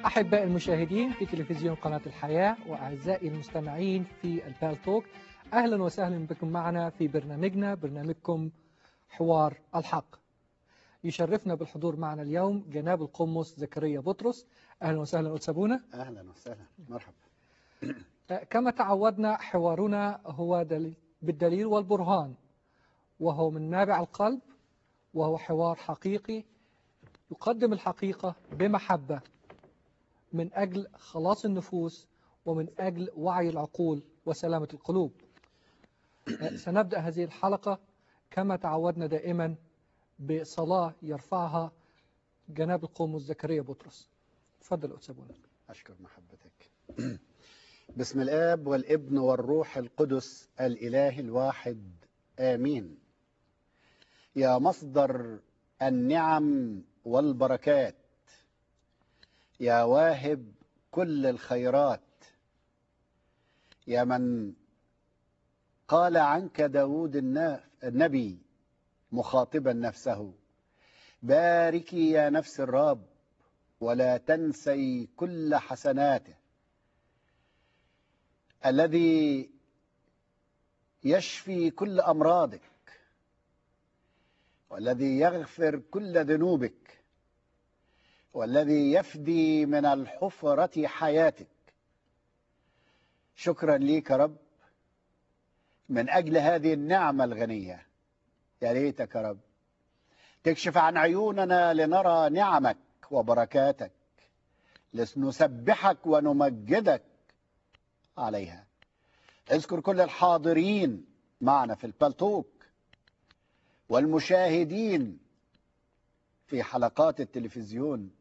أحباء المشاهدين في تلفزيون قناة الحياة وأعزائي المستمعين في البال توك أهلا وسهلا بكم معنا في برنامجنا برنامجكم حوار الحق يشرفنا بالحضور معنا اليوم جناب القمص زكريا بطرس أهلا وسهلا أتسابونا اهلا وسهلا مرحبا كما تعودنا حوارنا هو دليل بالدليل والبرهان وهو من نابع القلب وهو حوار حقيقي يقدم الحقيقة بمحبة من أجل خلاص النفوس ومن أجل وعي العقول وسلامة القلوب سنبدأ هذه الحلقة كما تعودنا دائما بصلاة يرفعها جناب القومس زكريا بطرس تفضل أتسابونا اشكر محبتك بسم الاب والابن والروح القدس الاله الواحد امين يا مصدر النعم والبركات يا واهب كل الخيرات يا من قال عنك داود النا- النبي مخاطبا نفسه باركي يا نفس الرب ولا تنسي كل حسناته الذي يشفي كل امراضك والذي يغفر كل ذنوبك والذي يفدي من الحفرة حياتك شكرا ليك يا رب من أجل هذه النعمة الغنية يا ريتك يا رب تكشف عن عيوننا لنرى نعمك وبركاتك لنسبحك ونمجدك عليها اذكر كل الحاضرين معنا في البلتوك والمشاهدين في حلقات التلفزيون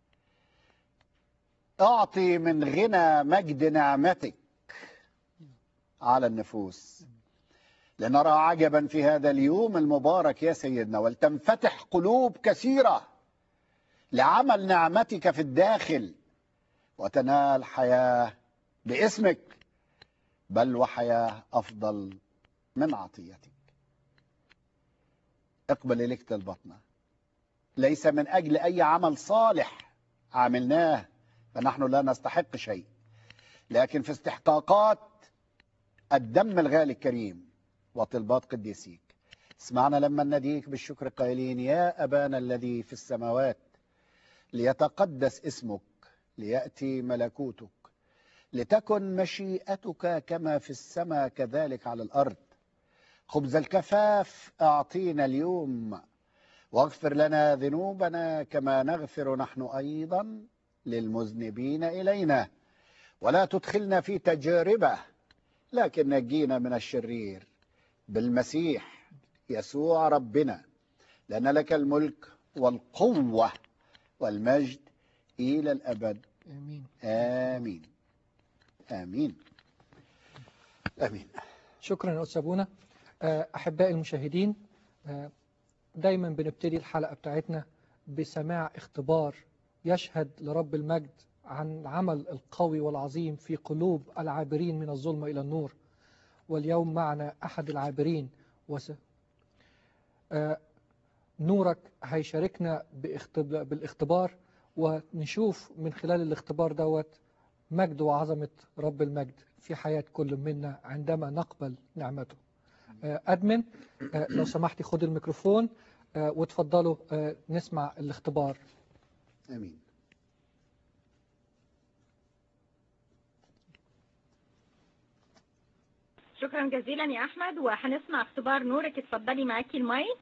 اعطي من غنى مجد نعمتك على النفوس لنرى عجبا في هذا اليوم المبارك يا سيدنا ولتنفتح قلوب كثيره لعمل نعمتك في الداخل وتنال حياه باسمك بل وحياه افضل من عطيتك اقبل اليك طلبتنا ليس من اجل اي عمل صالح عملناه فنحن لا نستحق شيء لكن في استحقاقات الدم الغالي الكريم وطلبات قديسيك اسمعنا لما نديك بالشكر قائلين يا ابانا الذي في السماوات ليتقدس اسمك لياتي ملكوتك لتكن مشيئتك كما في السماء كذلك على الارض خبز الكفاف اعطينا اليوم واغفر لنا ذنوبنا كما نغفر نحن ايضا للمذنبين الينا ولا تدخلنا في تجربه لكن نجينا من الشرير بالمسيح يسوع ربنا لان لك الملك والقوه والمجد الى الابد آمين امين امين امين شكرا يا أتسابونا أحبائي المشاهدين آه، دايما بنبتدي الحلقة بتاعتنا بسماع اختبار يشهد لرب المجد عن العمل القوي والعظيم في قلوب العابرين من الظلمة إلى النور واليوم معنا أحد العابرين وس... آه، نورك هيشاركنا باختب... بالاختبار ونشوف من خلال الاختبار دوت مجد وعظمة رب المجد في حياة كل منا عندما نقبل نعمته آه، أدمن آه، لو سمحتي خد الميكروفون آه، وتفضلوا آه، نسمع الاختبار امين شكرا جزيلا يا احمد وهنسمع اختبار نورك اتفضلي معاكي المايك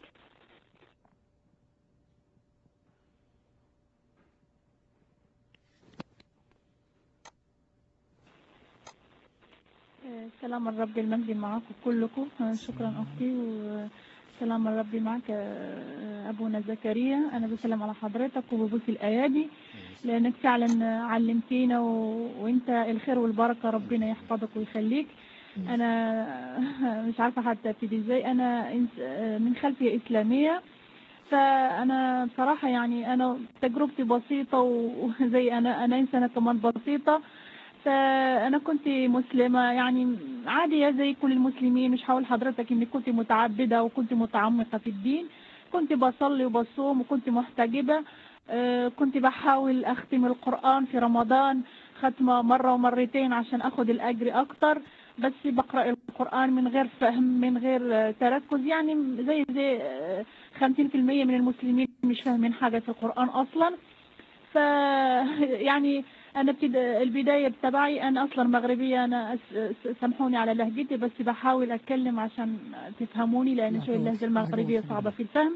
سلام الرب المجد معاكم كلكم شكرا اختي وسلام الرب معك ابونا زكريا انا بسلم على حضرتك وببوس الايادي لانك فعلا علمتينا و... وانت الخير والبركه ربنا يحفظك ويخليك انا مش عارفه حتى ابتدي ازاي انا إنس- من خلفيه اسلاميه فانا بصراحه يعني انا تجربتي بسيطه وزي انا انا انسانه كمان بسيطه فانا كنت مسلمه يعني عاديه زي كل المسلمين مش هقول حضرتك اني كنت متعبده وكنت متعمقه في الدين كنت بصلي وبصوم وكنت محتجبه آه، كنت بحاول أختم القرآن في رمضان ختمة مرة ومرتين عشان أخد الأجر أكتر بس بقرأ القرآن من غير فهم من غير آه، تركز يعني زي زي آه، 50% من المسلمين مش فاهمين حاجة في القرآن أصلا ف يعني أنا ابتد... البداية تبعي أنا أصلا مغربية أنا أس... س- سامحوني على لهجتي بس بحاول أتكلم عشان تفهموني لأن شوية اللهجة المغربية صعبة في الفهم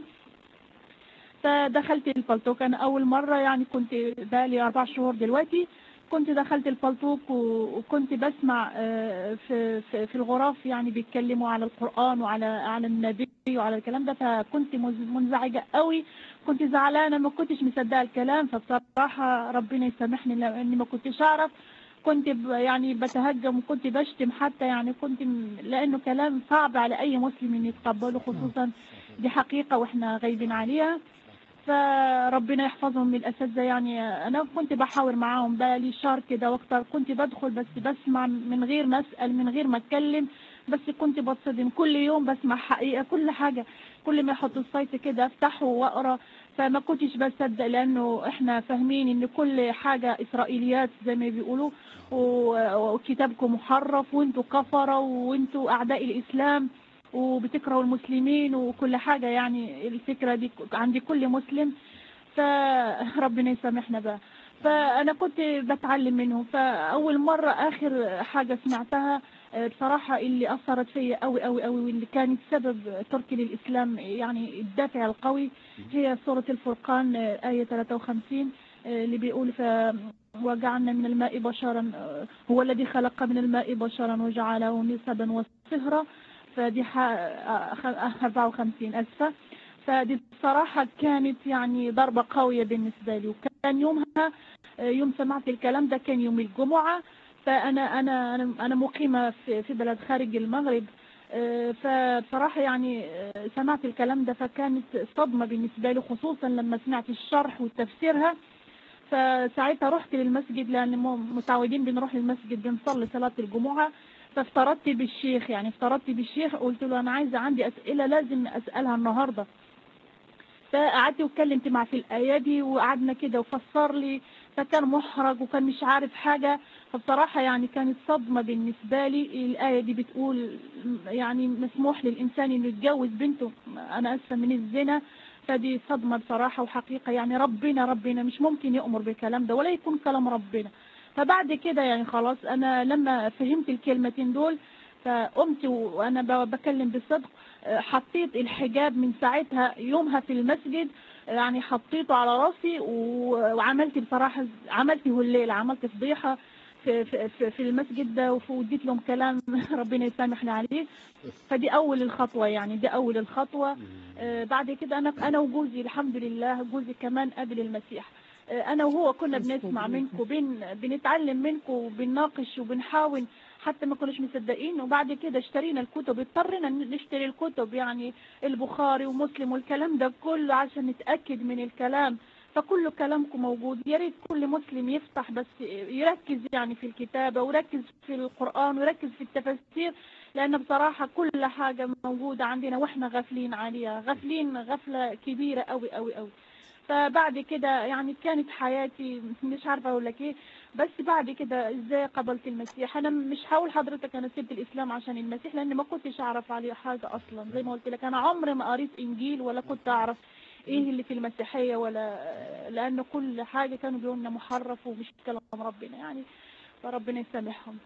فدخلت البلطوك أنا أول مرة يعني كنت بقالي أربع شهور دلوقتي كنت دخلت البلطوك و- وكنت بسمع آه، في في في الغرف يعني بيتكلموا على القرآن وعلى على النبي وعلى الكلام ده فكنت مز- منزعجة قوي كنت زعلانة ما كنتش مصدقة الكلام فبصراحة ربنا يسامحني لأني ما كنتش أعرف كنت ب- يعني بتهجم وكنت بشتم حتى يعني كنت م- لأنه كلام صعب على أي مسلم إن يتقبله خصوصا دي حقيقة وإحنا غايبين عليها فربنا يحفظهم من الأساتذة يعني أنا كنت بحاور معاهم بقى لي شهر كده وأكتر كنت بدخل بس بسمع من غير ما أسأل من غير ما أتكلم بس كنت بتصدم كل يوم بسمع حقيقة كل حاجة كل ما يحطوا السايت كده أفتحه وأقرأ فما كنتش بصدق لأنه إحنا فاهمين إن كل حاجة إسرائيليات زي ما بيقولوا و- وكتابكم محرف وانتوا كفرة وانتوا أعداء الإسلام وبتكرهوا المسلمين وكل حاجة يعني الفكرة دي عند كل مسلم فربنا يسامحنا بقى فأنا كنت بتعلم منهم فأول مرة آخر حاجة سمعتها آه، بصراحة اللي أثرت فيا قوي قوي قوي واللي كانت سبب تركي للإسلام يعني الدافع القوي هي سورة الفرقان آه، آية 53 آه، اللي بيقول ف وجعلنا من الماء بشرا آه، هو الذي خلق من الماء بشرا وجعله نسبا وصهرا فدي ح- آه، خ- 54 أسفة فدي بصراحة كانت يعني ضربة قوية بالنسبة لي وكان يومها آه، يوم سمعت الكلام ده كان يوم الجمعة فأنا أنا أنا أنا مقيمة في في بلد خارج المغرب آه، فبصراحة يعني آه، سمعت الكلام ده فكانت صدمة بالنسبة لي خصوصا لما سمعت الشرح وتفسيرها فساعتها رحت للمسجد لأن م- متعودين بنروح للمسجد بنصلي صلاة الجمعة فافترضت بالشيخ يعني افترضت بالشيخ قلت له أنا عايزة عندي أسئلة لازم أسألها النهاردة فقعدت واتكلمت معاه في الآية دي وقعدنا كده وفسر لي فكان محرج وكان مش عارف حاجة فبصراحة يعني كانت صدمة بالنسبة لي الآية دي بتقول يعني مسموح للإنسان إنه يتجوز بنته أنا أسفة من الزنا فدي صدمة بصراحة وحقيقة يعني ربنا ربنا مش ممكن يأمر بالكلام ده ولا يكون كلام ربنا فبعد كده يعني خلاص أنا لما فهمت الكلمتين دول فقمت وأنا ب- بكلم بالصدق آه، حطيت الحجاب من ساعتها يومها في المسجد يعني حطيته على راسي و- وعملت بصراحة عملت الليل عملت فضيحة في, في, في- في المسجد ده واديت لهم كلام ربنا يسامحنا عليه فدي أول الخطوة يعني دي أول الخطوة آه، بعد كده أنا أنا وجوزي الحمد لله جوزي كمان قبل المسيح آه، أنا وهو كنا بنسمع منكم بن بنتعلم منكم وبنناقش وبنحاول حتى ما كناش مصدقين وبعد كده اشترينا الكتب اضطرينا ن- نشتري الكتب يعني البخاري ومسلم والكلام ده كله عشان نتأكد من الكلام فكل كلامكم موجود يا ريت كل مسلم يفتح بس يركز يعني في الكتابة ويركز في القرآن ويركز في التفسير لأن بصراحة كل حاجة موجودة عندنا وإحنا غافلين عليها غافلين غفلة كبيرة أوي أوي أوي فبعد كده يعني كانت حياتي مش عارفة أقول لك إيه بس بعد كده إزاي قبلت المسيح أنا مش هقول حضرتك أنا سبت الإسلام عشان المسيح لأن ما كنتش أعرف عليه حاجة أصلا زي ما قلت لك أنا عمري ما قريت إنجيل ولا كنت أعرف إيه اللي في المسيحية ولا لأن كل حاجة كانوا بيقولوا لنا محرف ومش كلام ربنا يعني فربنا يسامحهم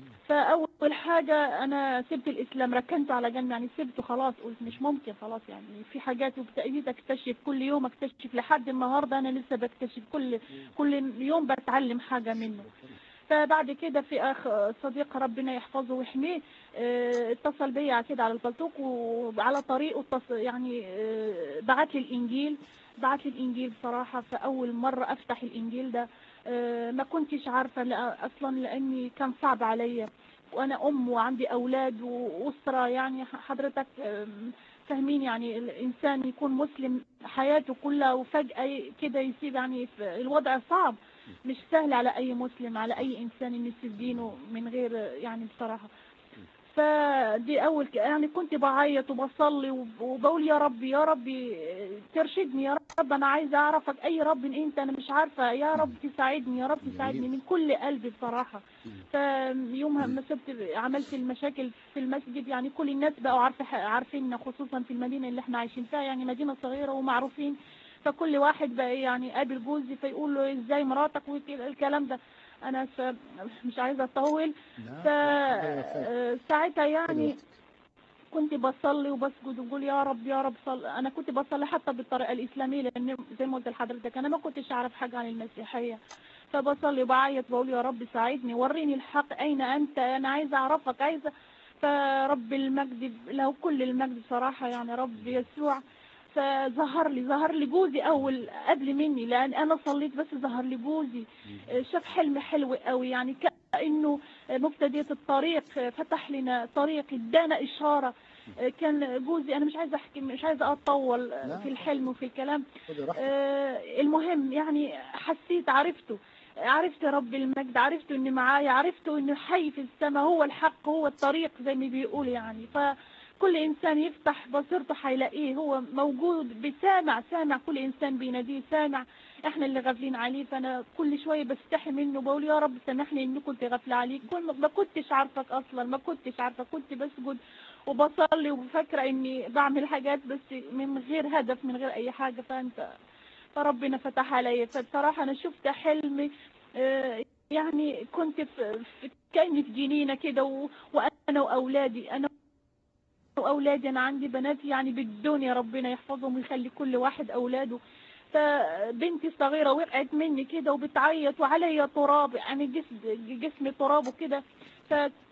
فأول حاجة أنا سبت الإسلام ركنته على جنب يعني سبته خلاص قلت مش ممكن خلاص يعني في حاجات وابتديت أكتشف كل يوم أكتشف لحد النهاردة أنا لسه بكتشف كل كل يوم بتعلم حاجة منه فبعد كده في أخ صديق ربنا يحفظه ويحميه اه، اتصل بيا كده على البلتوك وعلى طريقه اتص- يعني اه، بعت لي الإنجيل بعت لي الإنجيل بصراحة فأول مرة أفتح الإنجيل ده اه، ما كنتش عارفة لأ- أصلا لأني كان صعب عليا وأنا أم وعندي أولاد وأسرة يعني حضرتك ام، فاهمين يعني الإنسان يكون مسلم حياته كلها وفجأة كده يسيب يعني في- الوضع صعب مش سهل على أي مسلم على أي إنسان إنه يسيب دينه من غير يعني بصراحة فدي اول ك- يعني كنت بعيط وبصلي وب- وبقول يا رب يا رب ترشدني يا رب انا عايزه اعرفك اي رب انت انا مش عارفه يا رب تساعدني يا رب تساعدني من كل قلبي بصراحه فيومها ما سبت عملت المشاكل في المسجد يعني كل الناس بقوا عارفه عارفيننا خصوصا في المدينه اللي احنا عايشين فيها يعني مدينه صغيره ومعروفين فكل واحد بقى يعني قابل جوزي فيقول له ازاي مراتك والكلام ده انا س- مش عايزه اطول فساعتها يعني كنت بصلي وبسجد وبقول يا رب يا رب صل انا كنت بصلي حتى بالطريقه الاسلاميه لان زي ما قلت لحضرتك انا ما كنتش اعرف حاجه عن المسيحيه فبصلي وبعيط بقول يا رب ساعدني وريني الحق اين انت انا عايزه اعرفك عايزه فرب المجد له كل المجد صراحه يعني رب يسوع فظهر لي ظهر لي جوزي اول قبل مني لان انا صليت بس ظهر لي جوزي شاف حلم حلو قوي يعني كانه مبتدئة الطريق فتح لنا طريق ادانا اشاره كان جوزي انا مش عايزه احكي مش عايزه اطول في الحلم وفي الكلام آه، المهم يعني حسيت عرفته عرفت رب المجد عرفت اني معايا عرفت انه حي في السماء هو الحق هو الطريق زي ما بيقول يعني فكل انسان يفتح بصيرته هيلاقيه هو موجود بسامع سامع كل انسان بيناديه سامع احنا اللي غافلين عليه فانا كل شويه بستحي منه بقول يا رب سامحني اني كنت غافله عليك كل ما كنتش عارفك اصلا ما كنتش عارفه كنت بسجد وبصلي وفاكره اني بعمل حاجات بس من غير هدف من غير اي حاجه فانت فربنا فتح عليا فبصراحه انا شفت حلم آه، يعني كنت في في- كاني في جنينه كده و- وانا واولادي انا واولادي انا عندي بنات يعني بالدنيا ربنا يحفظهم ويخلي كل واحد اولاده فبنتي الصغيره وقعت مني كده وبتعيط وعليا تراب يعني جسم جسمي تراب وكده ف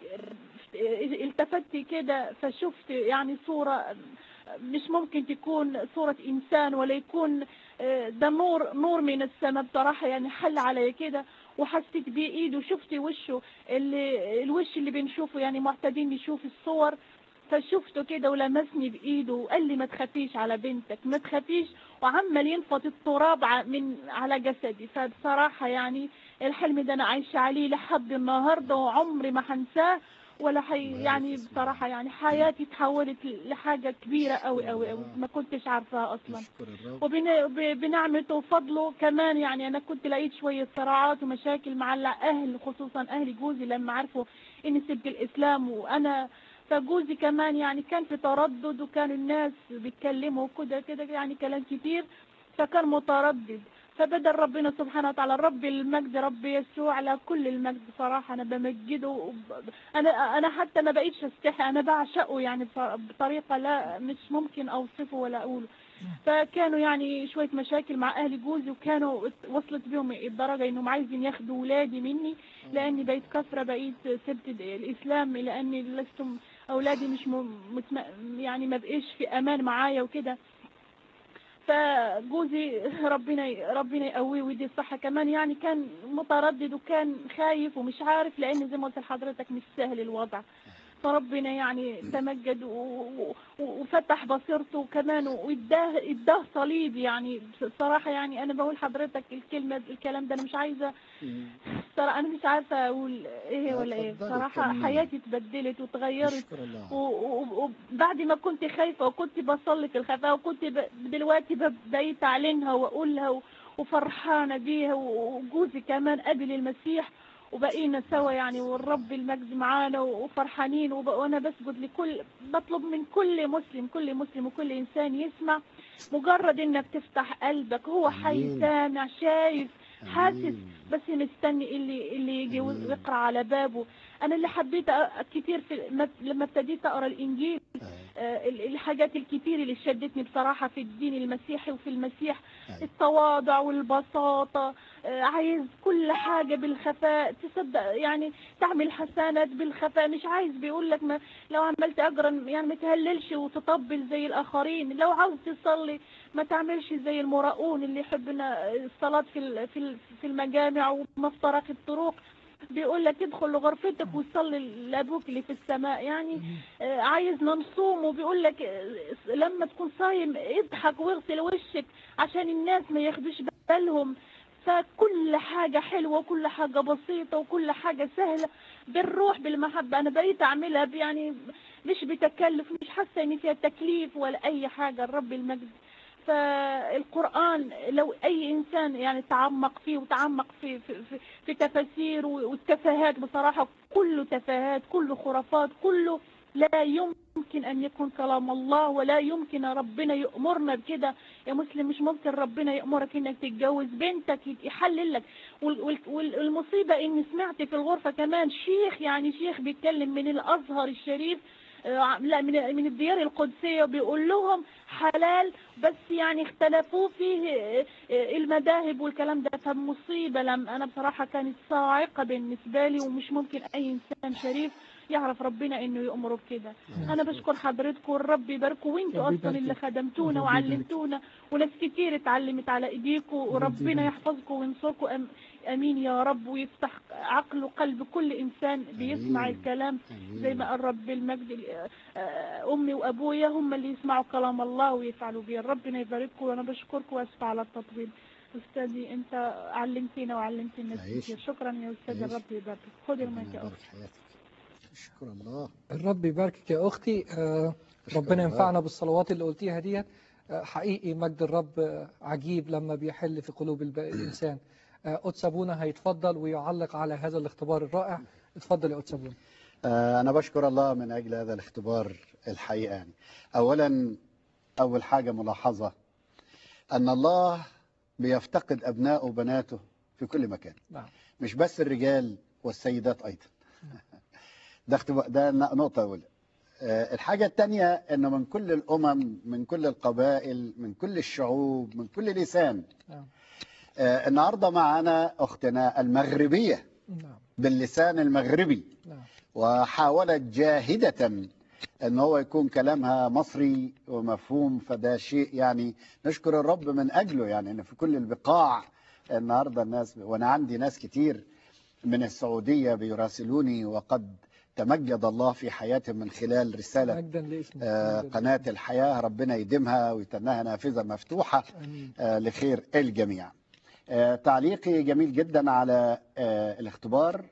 التفت كده فشفت يعني صوره مش ممكن تكون صورة إنسان ولا يكون آه، ده نور نور من السماء بصراحة يعني حل عليا كده وحسيت بإيده شفت وشه اللي الوش اللي بنشوفه يعني معتادين نشوف الصور فشفته كده ولمسني بإيده وقال لي ما تخافيش على بنتك ما تخافيش وعمال ينفض التراب ع- من على جسدي فبصراحة يعني الحلم ده أنا عايشة عليه لحد النهاردة وعمري ما هنساه ولا حي يعني بصراحة يعني حياتي تحولت لحاجة كبيرة أوي أوي أوي ما كنتش عارفاها أصلا نشكر الرب وبن- ب- بنعمته وفضله كمان يعني انا كنت لقيت شويه صراعات ومشاكل مع الاهل خصوصا اهل جوزي لما عرفوا اني سبت الاسلام وانا فجوزي كمان يعني كان في تردد وكانوا الناس بيتكلموا كده كده يعني كلام كتير فكان متردد فبدل ربنا سبحانه وتعالى رب المجد رب يسوع على كل المجد صراحة أنا بمجده وب- أنا أنا حتى ما بقيتش أستحي أنا بعشقه يعني بص- بطريقة لا مش ممكن أوصفه ولا أقوله فكانوا يعني شوية مشاكل مع أهل جوزي وكانوا وصلت بهم الدرجة إنهم عايزين ياخدوا ولادي مني لأني بقيت كثرة بقيت سبت الإسلام لأني لست أولادي مش م- متم- يعني ما بقيش في أمان معايا وكده فجوزي ربنا ربنا يقويه ويدي الصحة كمان يعني كان متردد وكان خايف ومش عارف لأن زي ما قلت لحضرتك مش سهل الوضع فربنا يعني تمجد و- و- وفتح بصيرته كمان واداه اداه صليب يعني بصراحة يعني أنا بقول حضرتك الكلمة الكلام ده أنا مش عايزة صراحة أنا مش عارفة أقول إيه لا، ولا إيه اتفضلي، بصراحة كملي. حياتي اتبدلت واتغيرت نشكر الله و- و- وبعد ما كنت خايفة وكنت بصلي في الخفاء وكنت ب- دلوقتي ب- بقيت أعلنها وأقولها و- وفرحانة بيها و- وجوزي كمان قبل المسيح وبقينا سوا يعني والرب المجد معانا وفرحانين وب- وانا بسجد لكل بطلب من كل مسلم كل مسلم وكل انسان يسمع مجرد انك تفتح قلبك هو حي آمين. سامع شايف حاسس آمين. بس مستني اللي اللي يجي آمين. ويقرا على بابه انا اللي حبيت أ- كتير في لما- لما ابتديت اقرا الانجيل آه. آه، ال- الحاجات الكتير اللي شدتني بصراحة في الدين المسيحي وفي المسيح أيوة. التواضع والبساطة آه، عايز كل حاجة بالخفاء تصدق يعني تعمل حسنات بالخفاء مش عايز بيقول لك ما لو عملت أجرا يعني ما تهللش وتطبل زي الآخرين لو عاوز تصلي ما تعملش زي المراؤون اللي يحبنا الصلاة في ال- في ال- في المجامع ومفترق الطرق بيقول لك ادخل لغرفتك وصلي لابوك اللي في السماء يعني آه، عايز نصوم وبيقول لك آه، لما تكون صايم اضحك واغسل وشك عشان الناس ما ياخدوش بالهم فكل حاجة حلوة وكل حاجة بسيطة وكل حاجة سهلة بالروح بالمحبة أنا بقيت أعملها ب- يعني مش بتكلف مش حاسة إن فيها تكليف ولا أي حاجة الرب المجد فالقرآن لو أي إنسان يعني تعمق فيه وتعمق في في, في, في تفاسير والتفاهات بصراحة كله تفاهات كله خرافات كله لا يمكن أن يكون كلام الله ولا يمكن ربنا يأمرنا بكده يا مسلم مش ممكن ربنا يأمرك إنك تتجوز بنتك يحلل لك وال- وال- والمصيبة إني سمعت في الغرفة كمان شيخ يعني شيخ بيتكلم من الأزهر الشريف آه، لا من من الديار القدسية بيقول لهم حلال بس يعني اختلفوا فيه آه، آه، المذاهب والكلام ده فمصيبة لم أنا بصراحة كانت صاعقة بالنسبة لي ومش ممكن أي إنسان شريف يعرف ربنا إنه يأمره بكده أنا بشكر حضرتكم والرب يباركوا وأنتوا ربي أصلا يبارك اللي لك. خدمتونا ربي يبارك. وعلمتونا وناس كتير اتعلمت على إيديكم وربنا يبارك. يحفظكم وينصركم أم- امين يا رب ويفتح عقل وقلب كل انسان بيسمع آمين. الكلام آمين. زي ما قال رب المجد آه، امي وابويا هم اللي يسمعوا كلام الله ويفعلوا بيه ربنا يبارككم وانا بشكركم واسف على التطويل استاذي انت علمتينا وعلمت الناس عيش. كتير شكرا يا استاذ عيش. الرب يبارك خد ربنا المايك يا يبارك اختي حياتك شكرا الله الرب يباركك يا أختي آه، أشكر ربنا الله. ينفعنا بالصلوات اللي قلتيها ديت آه، حقيقي مجد الرب آه، عجيب لما بيحل في قلوب الب- الإنسان آه، قدس أبونا هيتفضل ويعلق على هذا الاختبار الرائع اتفضل يا قدس أبونا آه، أنا بشكر الله من أجل هذا الاختبار الحقيقة يعني أولا أول حاجة ملاحظة أن الله بيفتقد أبنائه وبناته في كل مكان نعم مش بس الرجال والسيدات أيضا ده اختبار ده نقطة أولى آه، الحاجة الثانية أنه من كل الأمم من كل القبائل من كل الشعوب من كل لسان نعم آه، النهاردة معنا أختنا المغربية نعم باللسان المغربي نعم وحاولت جاهدة ان هو يكون كلامها مصري ومفهوم فده شيء يعني نشكر الرب من اجله يعني ان في كل البقاع النهارده الناس وانا عندي ناس كتير من السعوديه بيراسلوني وقد تمجد الله في حياتهم من خلال رساله مجدا لاسمك آه، مجداً قناه لاسمك. الحياه ربنا يديمها ويتنها نافذه مفتوحه آمين آه، لخير الجميع آه، تعليقي جميل جدا على آه، الاختبار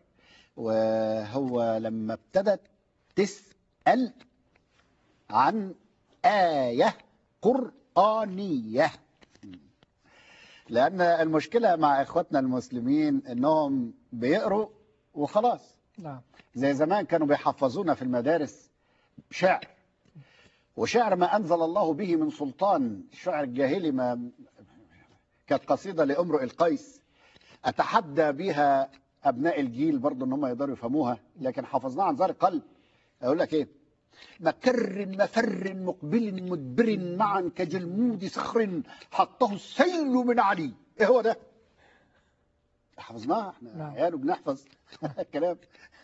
وهو لما ابتدت تسأل عن آية قرآنية لأن المشكلة مع إخواتنا المسلمين إنهم بيقروا وخلاص نعم زي زمان كانوا بيحفظونا في المدارس شعر وشعر ما أنزل الله به من سلطان الشعر الجاهلي ما كانت قصيدة لأمرؤ القيس أتحدى بها أبناء الجيل برضه إن هم يقدروا يفهموها لكن حفظناها عن ظهر قلب أقول لك إيه مكر مفر مقبل مدبر معا كجلمود صخر حطه السيل من علي إيه هو ده حفظناها احنا نعم. عيال وبنحفظ الكلام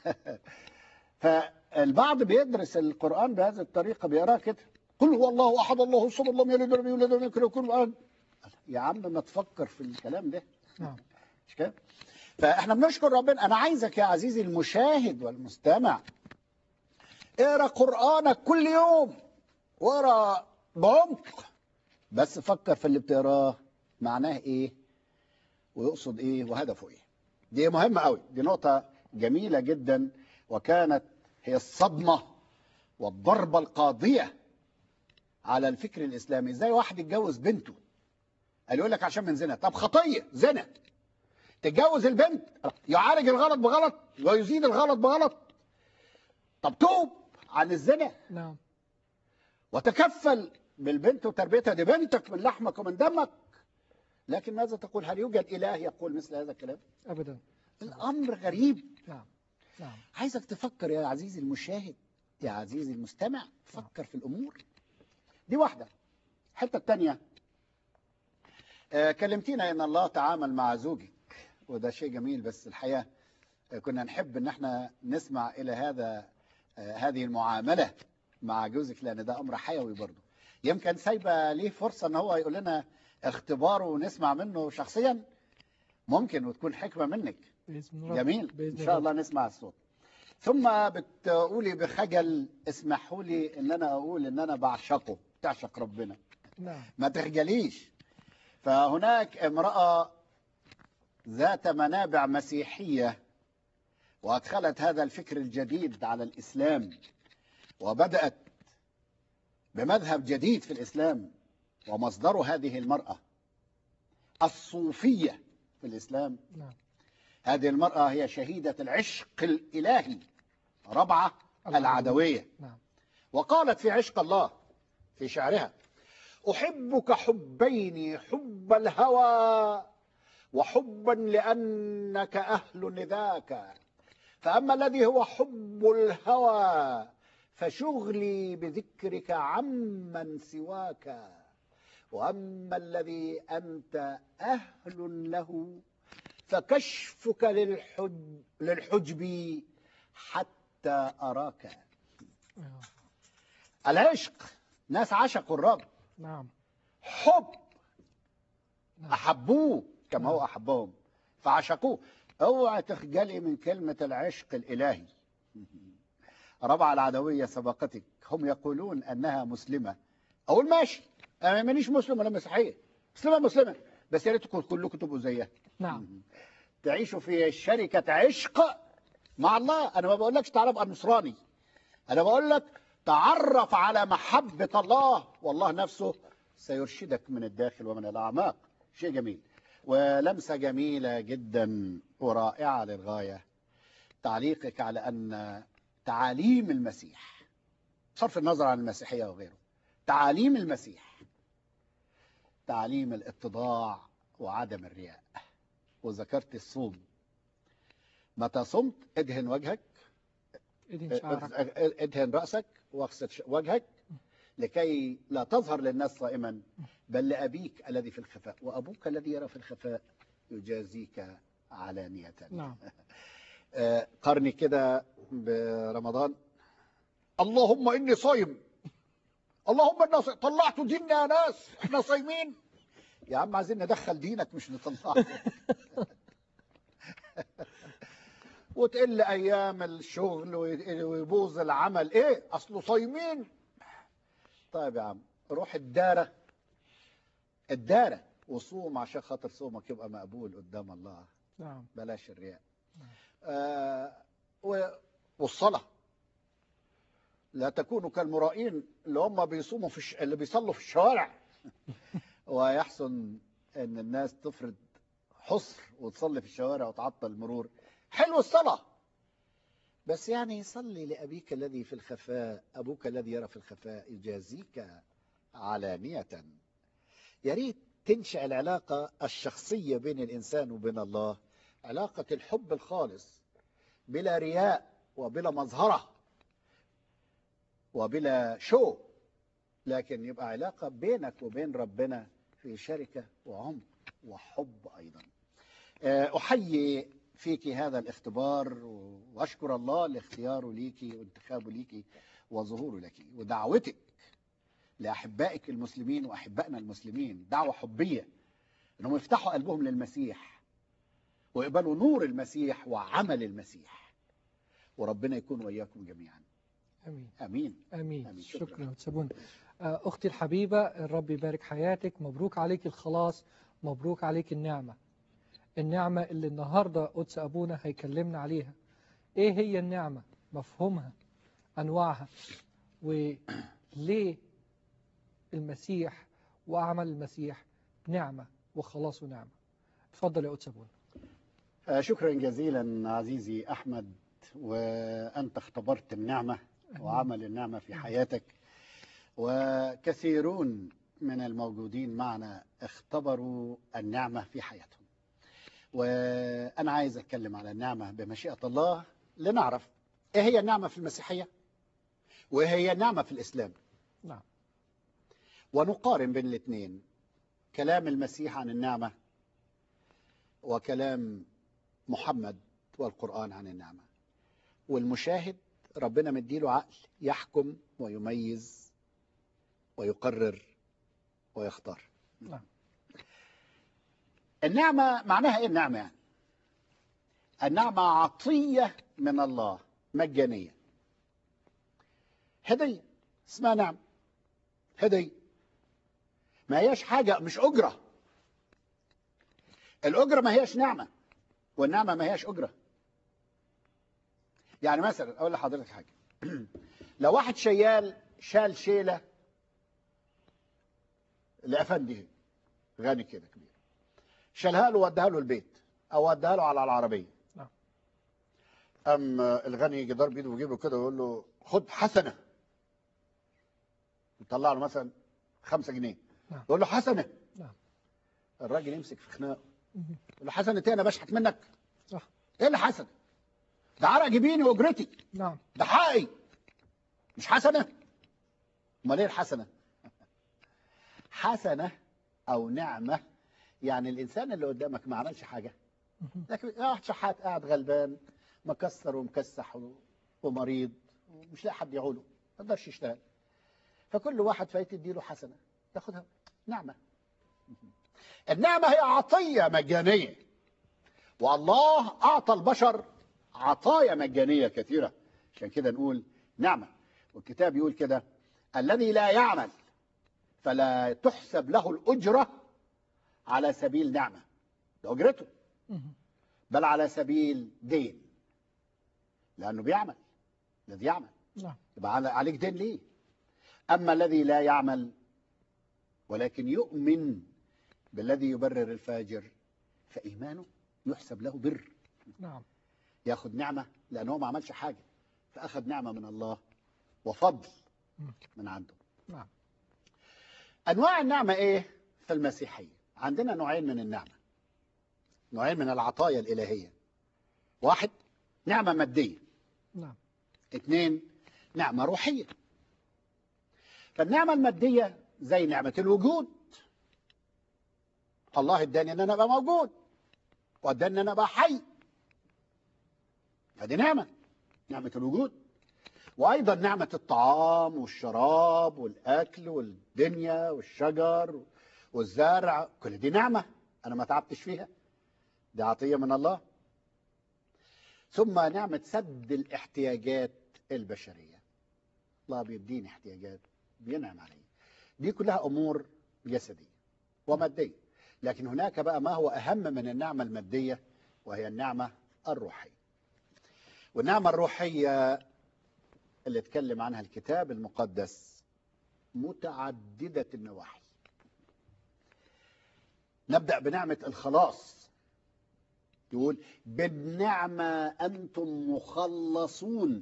فالبعض بيدرس القرآن بهذه الطريقة بيقراه كده قل هو الله أحد الله الصمد لم يلد ولم يولد ولم يكن له كفوا أحد يا عم ما تفكر في الكلام ده نعم مش كده فاحنا بنشكر ربنا انا عايزك يا عزيزي المشاهد والمستمع اقرا قرانك كل يوم واقرا بعمق بس فكر في اللي بتقراه معناه ايه ويقصد ايه وهدفه ايه دي مهمه قوي دي نقطه جميله جدا وكانت هي الصدمه والضربه القاضيه على الفكر الاسلامي ازاي واحد يتجوز بنته قال يقول لك عشان من زنا طب خطيه زنا تتجوز البنت يعالج الغلط بغلط ويزيد الغلط بغلط طب توب عن الزنا نعم وتكفل بالبنت وتربيتها دي بنتك من لحمك ومن دمك لكن ماذا تقول هل يوجد اله يقول مثل هذا الكلام أبدا الامر غريب نعم نعم عايزك تفكر يا عزيزي المشاهد يا عزيزي المستمع فكر في الامور دي واحده الحته الثانيه آه، كلمتينا ان الله تعامل مع زوجك وده شيء جميل بس الحقيقه آه، كنا نحب ان احنا نسمع الى هذا آه، هذه المعامله مع جوزك لان ده امر حيوي برضه يمكن سايبه ليه فرصه ان هو يقول لنا اختباره ونسمع منه شخصيا ممكن وتكون حكمه منك بإذن الله جميل بإذن ان شاء الله نسمع الصوت ثم بتقولي بخجل اسمحوا لي ان انا اقول ان انا بعشقه تعشق ربنا نعم ما تخجليش فهناك امرأة ذات منابع مسيحية وأدخلت هذا الفكر الجديد على الإسلام وبدأت بمذهب جديد في الإسلام ومصدر هذه المرأة الصوفية في الإسلام نعم هذه المرأة هي شهيدة العشق الإلهي ربعة العدوية نعم وقالت في عشق الله في شعرها أحبك حبين حب الهوى وحبا لأنك أهل لذاك فأما الذي هو حب الهوى فشغلي بذكرك عمن سواك وأما الذي أنت أهل له فكشفك للحج للحجب حتى أراك آه. العشق ناس عشقوا الرب نعم حب نعم. أحبوه كما هو أحبهم فعشقوه اوعى تخجلي من كلمة العشق الإلهي ربع العدوية سبقتك هم يقولون أنها مسلمة أقول ماشي أنا مانيش مسلم ولا مسيحية مسلمة مسلمة بس يا ريتكم كلكم تبقوا زيها نعم تعيشوا في شركة عشق مع الله أنا ما بقولكش تعالى ابقى نصراني أنا بقول لك تعرف على محبة الله والله نفسه سيرشدك من الداخل ومن الأعماق شيء جميل ولمسة جميلة جدا ورائعة للغاية تعليقك على أن تعاليم المسيح صرف النظر عن المسيحية وغيره تعاليم المسيح تعليم الاتضاع وعدم الرياء وذكرت الصوم متى صمت ادهن وجهك ايدين شعرك ادهن رأسك واغسل ش- وجهك لكي لا تظهر للناس صائما بل لأبيك الذي في الخفاء وأبوك الذي يرى في الخفاء يجازيك علانية نعم آه، قرني كده برمضان اللهم إني صايم اللهم إنا صايم طلعتوا ديننا يا ناس احنا صايمين يا عم عايزين ندخل دينك مش نطلعه وتقل ايام الشغل وي- ويبوظ العمل ايه اصله صايمين طيب يا عم روح الدارة الدارة وصوم عشان خاطر صومك يبقى مقبول قدام الله نعم بلاش الرياء آه و- والصلاة لا تكونوا كالمرائين اللي هم بيصوموا في الش... اللي بيصلوا في الشوارع ويحسن ان الناس تفرض حصر وتصلي في الشوارع وتعطل المرور حلو الصلاة بس يعني صلي لأبيك الذي في الخفاء أبوك الذي يرى في الخفاء يجازيك علانية يا ريت تنشأ العلاقة الشخصية بين الإنسان وبين الله علاقة الحب الخالص بلا رياء وبلا مظهرة وبلا شو لكن يبقى علاقة بينك وبين ربنا في شركة وعمق وحب أيضا آه، أحيي فيك هذا الاختبار وأشكر الله لاختياره ليكي وانتخابه ليكي وظهوره لك ودعوتك لأحبائك المسلمين وأحبائنا المسلمين دعوة حبية أنهم يفتحوا قلبهم للمسيح ويقبلوا نور المسيح وعمل المسيح وربنا يكون وإياكم جميعا امين آمين امين آمين. شكراً. شكرا وتسابون آه، اختي الحبيبه الرب يبارك حياتك مبروك عليك الخلاص مبروك عليك النعمه النعمه اللي النهارده قدس ابونا هيكلمنا عليها ايه هي النعمه مفهومها انواعها وليه المسيح وعمل المسيح نعمه وخلاص ونعمه اتفضل يا قدس ابونا آه، شكرا جزيلا عزيزي أحمد وأنت اختبرت النعمة وعمل النعمة في حياتك وكثيرون من الموجودين معنا اختبروا النعمة في حياتهم وأنا عايز أتكلم على النعمة بمشيئة الله لنعرف إيه هي النعمة في المسيحية وإيه هي النعمة في الإسلام نعم ونقارن بين الاثنين كلام المسيح عن النعمة وكلام محمد والقرآن عن النعمة والمشاهد ربنا مديله عقل يحكم ويميز ويقرر ويختار نعم. النعمة معناها ايه النعمة يعني النعمة عطية من الله مجانية هدية اسمها نعمة هدية ما هياش حاجة مش أجرة الأجرة ما هياش نعمة والنعمة ما هياش أجرة يعني مثلا أقول لحضرتك حاجة لو واحد شيال شال شيلة لأفندي غني كده كبير شالها له ووداها له البيت أو وداها له على العربية نعم. أم الغني يجي ضرب ايده ويجيب له كده ويقول له خد حسنة يطلع له مثلا خمسة جنيه نعم. يقول له حسنة نعم. الراجل يمسك في خناقه مهم. يقول له حسنة ايه انا بشحت منك صح ايه اللي حسن ده عرق جبيني واجرتي نعم ده حقي مش حسنة امال ايه الحسنة حسنة او نعمة يعني الانسان اللي قدامك ما عملش حاجة مهم. لكن واحد شحات قاعد غلبان مكسر ومكسح و- ومريض ومش لاقي حد يعوله ما يقدرش يشتغل فكل واحد فايت يديله حسنة ياخدها نعمة النعمة هي عطية مجانية والله أعطى البشر عطايا مجانية كثيرة عشان كده نقول نعمة والكتاب يقول كده الذي لا يعمل فلا تحسب له الأجرة على سبيل نعمة ده أجرته مهم. بل على سبيل دين لأنه بيعمل الذي يعمل نعم يبقى على- عليك دين ليه أما الذي لا يعمل ولكن يؤمن بالذي يبرر الفاجر فإيمانه يحسب له بر نعم ياخد نعمة لأنه هو ما عملش حاجة فأخذ نعمة من الله وفضل مم. من عنده نعم أنواع النعمة إيه في المسيحية عندنا نوعين من النعمة نوعين من العطايا الإلهية واحد نعمة مادية نعم اثنين نعمة روحية فالنعمة المادية زي نعمة الوجود الله اداني ان انا ابقى موجود واداني ان انا ابقى حي فدي نعمة نعمة الوجود وايضا نعمة الطعام والشراب والاكل والدنيا والشجر والزرع كل دي نعمة انا ما تعبتش فيها دي عطية من الله ثم نعمة سد الاحتياجات البشرية الله بيديني احتياجات بينعم علي دي كلها أمور جسدية ومادية لكن هناك بقى ما هو أهم من النعمة المادية وهي النعمة الروحية والنعمة الروحية اللي اتكلم عنها الكتاب المقدس متعددة النواحي نبدأ بنعمة الخلاص يقول بالنعمة أنتم مخلصون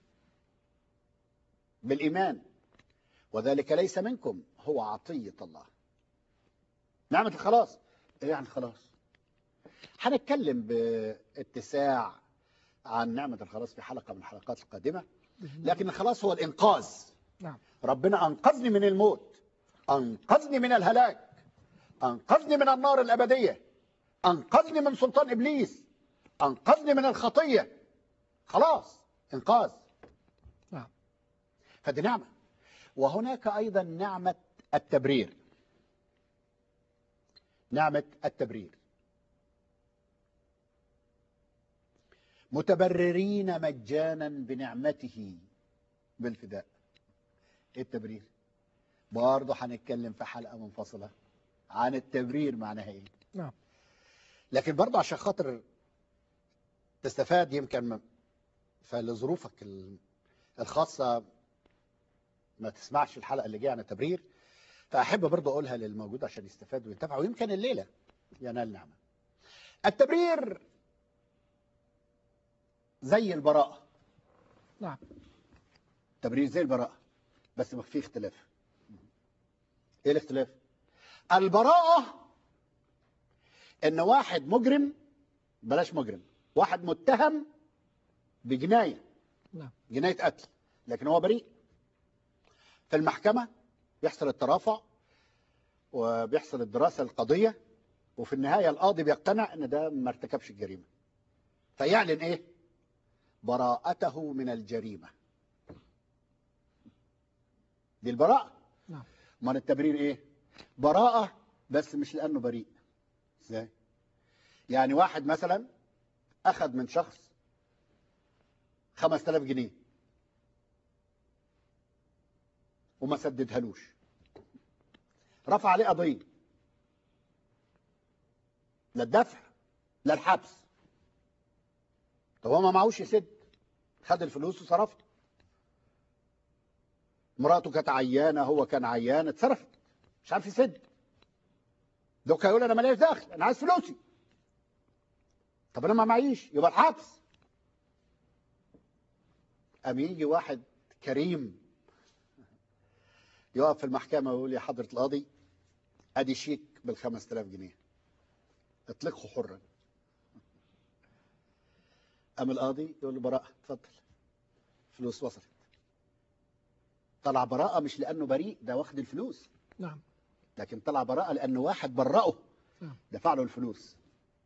بالإيمان وذلك ليس منكم هو عطية الله نعمة الخلاص إيه يعني خلاص هنتكلم باتساع عن نعمة الخلاص في حلقة من الحلقات القادمة بإذن الله. لكن الخلاص هو الإنقاذ نعم ربنا أنقذني من الموت أنقذني من الهلاك أنقذني من النار الأبدية أنقذني من سلطان إبليس أنقذني من الخطية خلاص إنقاذ نعم فدي نعمة وهناك أيضا نعمة التبرير نعمة التبرير متبررين مجانا بنعمته بالفداء ايه التبرير برضه هنتكلم في حلقة منفصلة عن التبرير معناها ايه نعم لكن برضه عشان خاطر تستفاد يمكن فلظروفك ال- الخاصة ما تسمعش الحلقة اللي جاية عن التبرير فأحب برضه أقولها للموجود عشان يستفادوا وينتفعوا ويمكن الليلة ينال نعمة التبرير زي البراءة نعم التبرير زي البراءة بس ما في اختلاف ايه الاختلاف البراءة ان واحد مجرم بلاش مجرم واحد متهم بجناية نعم جناية قتل لكن هو بريء في المحكمة بيحصل الترافع وبيحصل الدراسة القضية وفي النهاية القاضي بيقتنع ان ده ما ارتكبش الجريمة فيعلن ايه براءته من الجريمة دي البراءة نعم امال التبرير ايه براءة بس مش لانه بريء ازاي يعني واحد مثلا اخذ من شخص 5000 جنيه وما سددهالوش رفع عليه قضية لا الدفع لا الحبس طب هو ما معهوش يسد خد الفلوس وصرفها مراته كانت عيانه هو كان عيان اتصرفت مش عارف يسد دوكا يقول انا ماليش دخل انا عايز فلوسي طب انا ما معيش يبقى الحبس قام يجي واحد كريم يقف في المحكمه ويقول يا حضره القاضي ادي شيك بال 5000 جنيه اطلقه حرا قام القاضي يقول له براءه اتفضل فلوس وصلت طلع براءه مش لانه بريء ده واخد الفلوس نعم لكن طلع براءه لانه واحد برأه نعم. دفع له الفلوس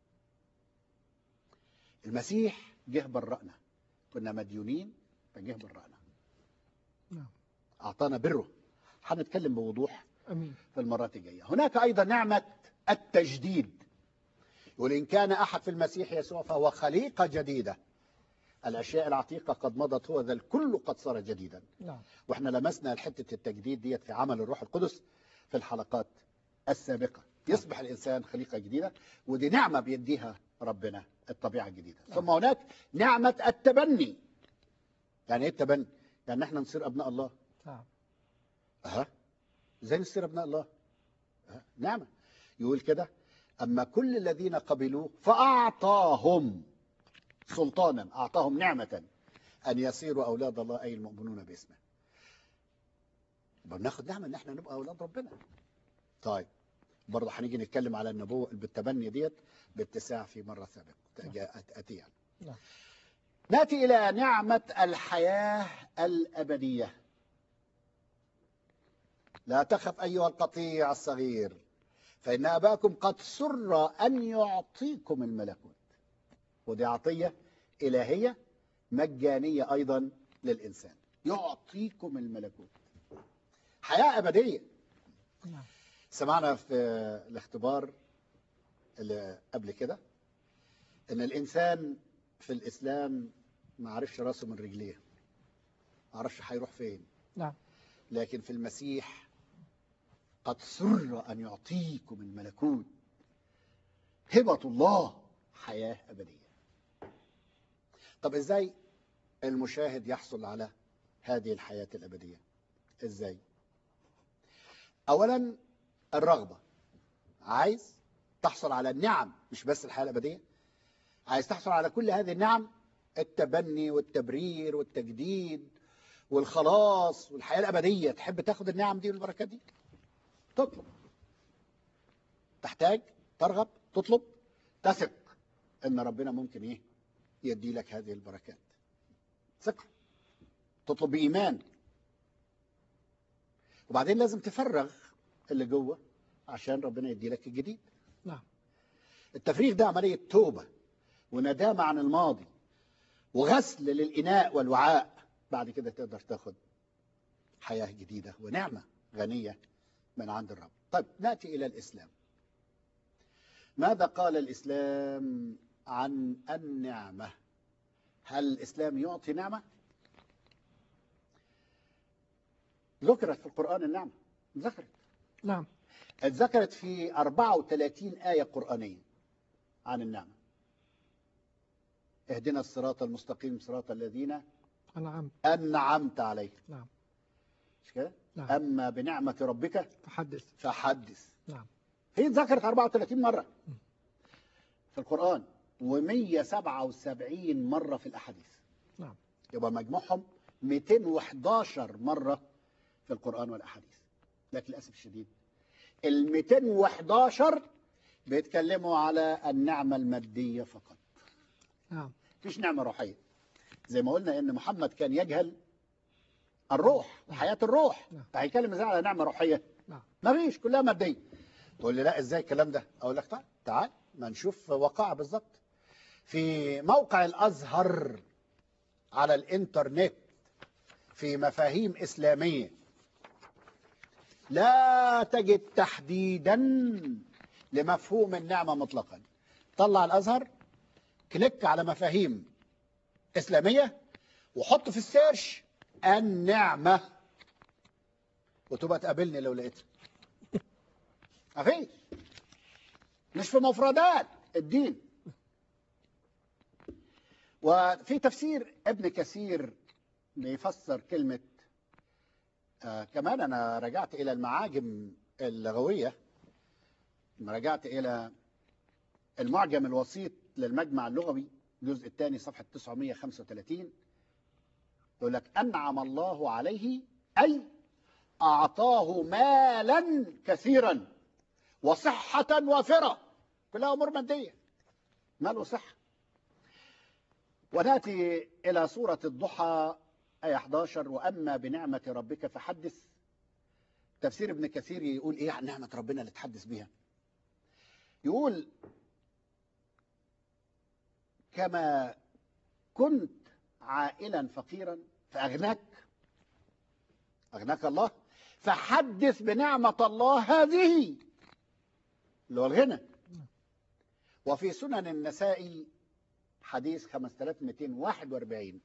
المسيح جه برأنا كنا مديونين فجه برأنا نعم اعطانا بره هنتكلم بوضوح امين في المرات الجايه هناك ايضا نعمه التجديد يقول ان كان احد في المسيح يسوع فهو خليقه جديده الاشياء العتيقه قد مضت هو ذا الكل قد صار جديدا نعم واحنا لمسنا حته التجديد ديت في عمل الروح القدس في الحلقات السابقه يصبح الانسان خليقه جديده ودي نعمه بيديها ربنا الطبيعه الجديده ثم هناك نعمه التبني يعني ايه التبني يعني احنا نصير ابناء الله نعم أها ازاي نصير ابناء الله أه. نعمه يقول كده اما كل الذين قبلوه فاعطاهم سلطانا اعطاهم نعمه ان يصيروا اولاد الله اي المؤمنون باسمه يبقى بناخد نعمه ان احنا نبقى اولاد ربنا طيب برضه هنيجي نتكلم على النبوه بالتبني ديت باتساع في مره سابقه اتيه نعم. ناتي الى نعمه الحياه الابديه لا تخف أيها القطيع الصغير فإن أباكم قد سر أن يعطيكم الملكوت ودي عطية إلهية مجانية أيضا للإنسان يعطيكم الملكوت حياة أبدية نعم سمعنا في الاختبار اللي قبل كده ان الانسان في الاسلام ما عرفش راسه من رجليه ما عرفش هيروح فين نعم لكن في المسيح قد سر أن يعطيكم الملكوت هبة الله حياة أبدية طب إزاي المشاهد يحصل على هذه الحياة الأبدية إزاي أولا الرغبة عايز تحصل على النعم مش بس الحياة الأبدية عايز تحصل على كل هذه النعم التبني والتبرير والتجديد والخلاص والحياة الأبدية تحب تاخد النعم دي والبركات دي تطلب تحتاج ترغب تطلب تثق ان ربنا ممكن ايه يدي لك هذه البركات ثقة تطلب بإيمان وبعدين لازم تفرغ اللي جوه عشان ربنا يدي لك الجديد نعم التفريغ ده عملية توبة وندامة عن الماضي وغسل للإناء والوعاء بعد كده تقدر تاخد حياة جديدة ونعمة غنية من عند الرب طيب نأتي إلى الإسلام ماذا قال الإسلام عن النعمة هل الإسلام يعطي نعمة ذكرت في القرآن النعمة ذكرت نعم اتذكرت في 34 آية قرآنية عن النعمة اهدنا الصراط المستقيم صراط الذين أنعم أنعمت عليهم نعم مش كده؟ نعم أما بنعمة ربك تحدث فحدث نعم هي اتذكرت 34 مرة في القرآن و177 مرة في الأحاديث نعم يبقى مجموعهم 211 مرة في القرآن والأحاديث لكن للأسف الشديد ال 211 بيتكلموا على النعمة المادية فقط نعم مفيش نعمة روحية زي ما قلنا ان محمد كان يجهل الروح حياة الروح نعم. فهيتكلم ازاي على نعمة روحية نعم مفيش كلها مادية تقول لي لا ازاي الكلام ده اقول لك تعال تعال ما نشوف واقعة بالظبط في موقع الازهر على الانترنت في مفاهيم اسلامية لا تجد تحديدا لمفهوم النعمة مطلقا طلع الازهر كليك على مفاهيم إسلامية وحط في السيرش النعمة وتبقى تقابلني لو لقيتها مفيش مش في مفردات الدين وفي تفسير ابن كثير بيفسر كلمة آه كمان أنا رجعت إلى المعاجم اللغوية لما رجعت إلى المعجم الوسيط للمجمع اللغوي الجزء الثاني صفحة 935 يقول لك أنعم الله عليه أي أعطاه مالا كثيرا وصحة وافرة كلها أمور مادية مال وصحة وناتي إلى سورة الضحى آية 11 وأما بنعمة ربك فحدث تفسير ابن كثير يقول إيه عن نعمة ربنا اللي تحدث بيها يقول كما كنت عائلا فقيرا فأغناك أغناك الله فحدث بنعمة الله هذه اللي هو الغنى وفي سنن النسائي حديث 5241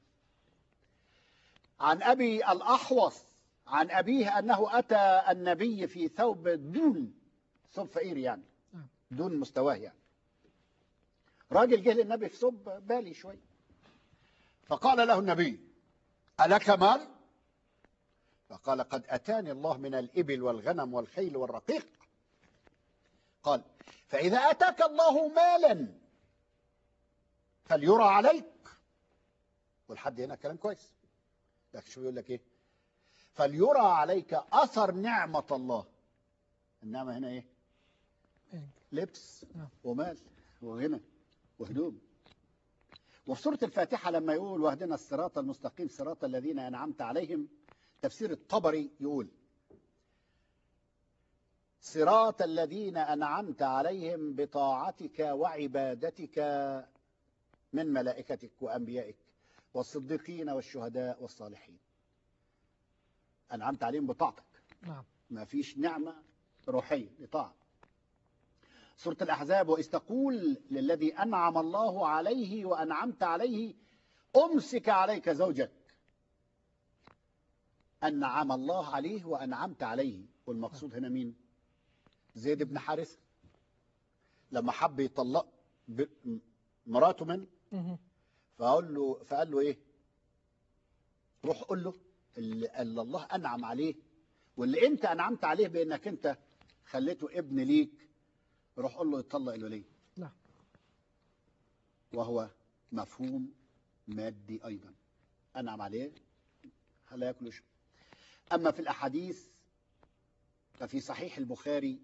عن أبي الأحوص عن أبيه أنه أتى النبي في ثوب دون ثوب فقير يعني نعم. دون مستواه يعني راجل جه للنبي في ثوب بالي شوي فقال له النبي ألك مال فقال قد أتاني الله من الإبل والغنم والخيل والرقيق قال فإذا أتاك الله مالا فليرى عليك والحد هنا كلام كويس لكن شو يقول لك ايه فليرى عليك أثر نعمة الله النعمة هنا ايه إيه. لبس نعم. ومال وغنى وهدوم وفي سورة الفاتحة لما يقول واهدنا الصراط المستقيم صراط الذين أنعمت عليهم تفسير الطبري يقول صراط الذين أنعمت عليهم بطاعتك وعبادتك من ملائكتك وأنبيائك والصديقين والشهداء والصالحين أنعمت عليهم بطاعتك نعم ما فيش نعمة روحية لطاعة سورة الأحزاب وإذ تقول للذي أنعم الله عليه وأنعمت عليه أمسك عليك زوجك أنعم الله عليه وأنعمت عليه والمقصود هنا مين زيد بن حارثة لما حب يطلق ب- مراته من مهم. فقال له فقال له ايه روح قول له اللي اللي الله انعم عليه واللي انت انعمت عليه بانك انت خليته ابن ليك روح قول له يطلق الولي نعم. وهو مفهوم مادي ايضا انعم عليه خلاه ياكل ويشرب اما في الاحاديث ففي صحيح البخاري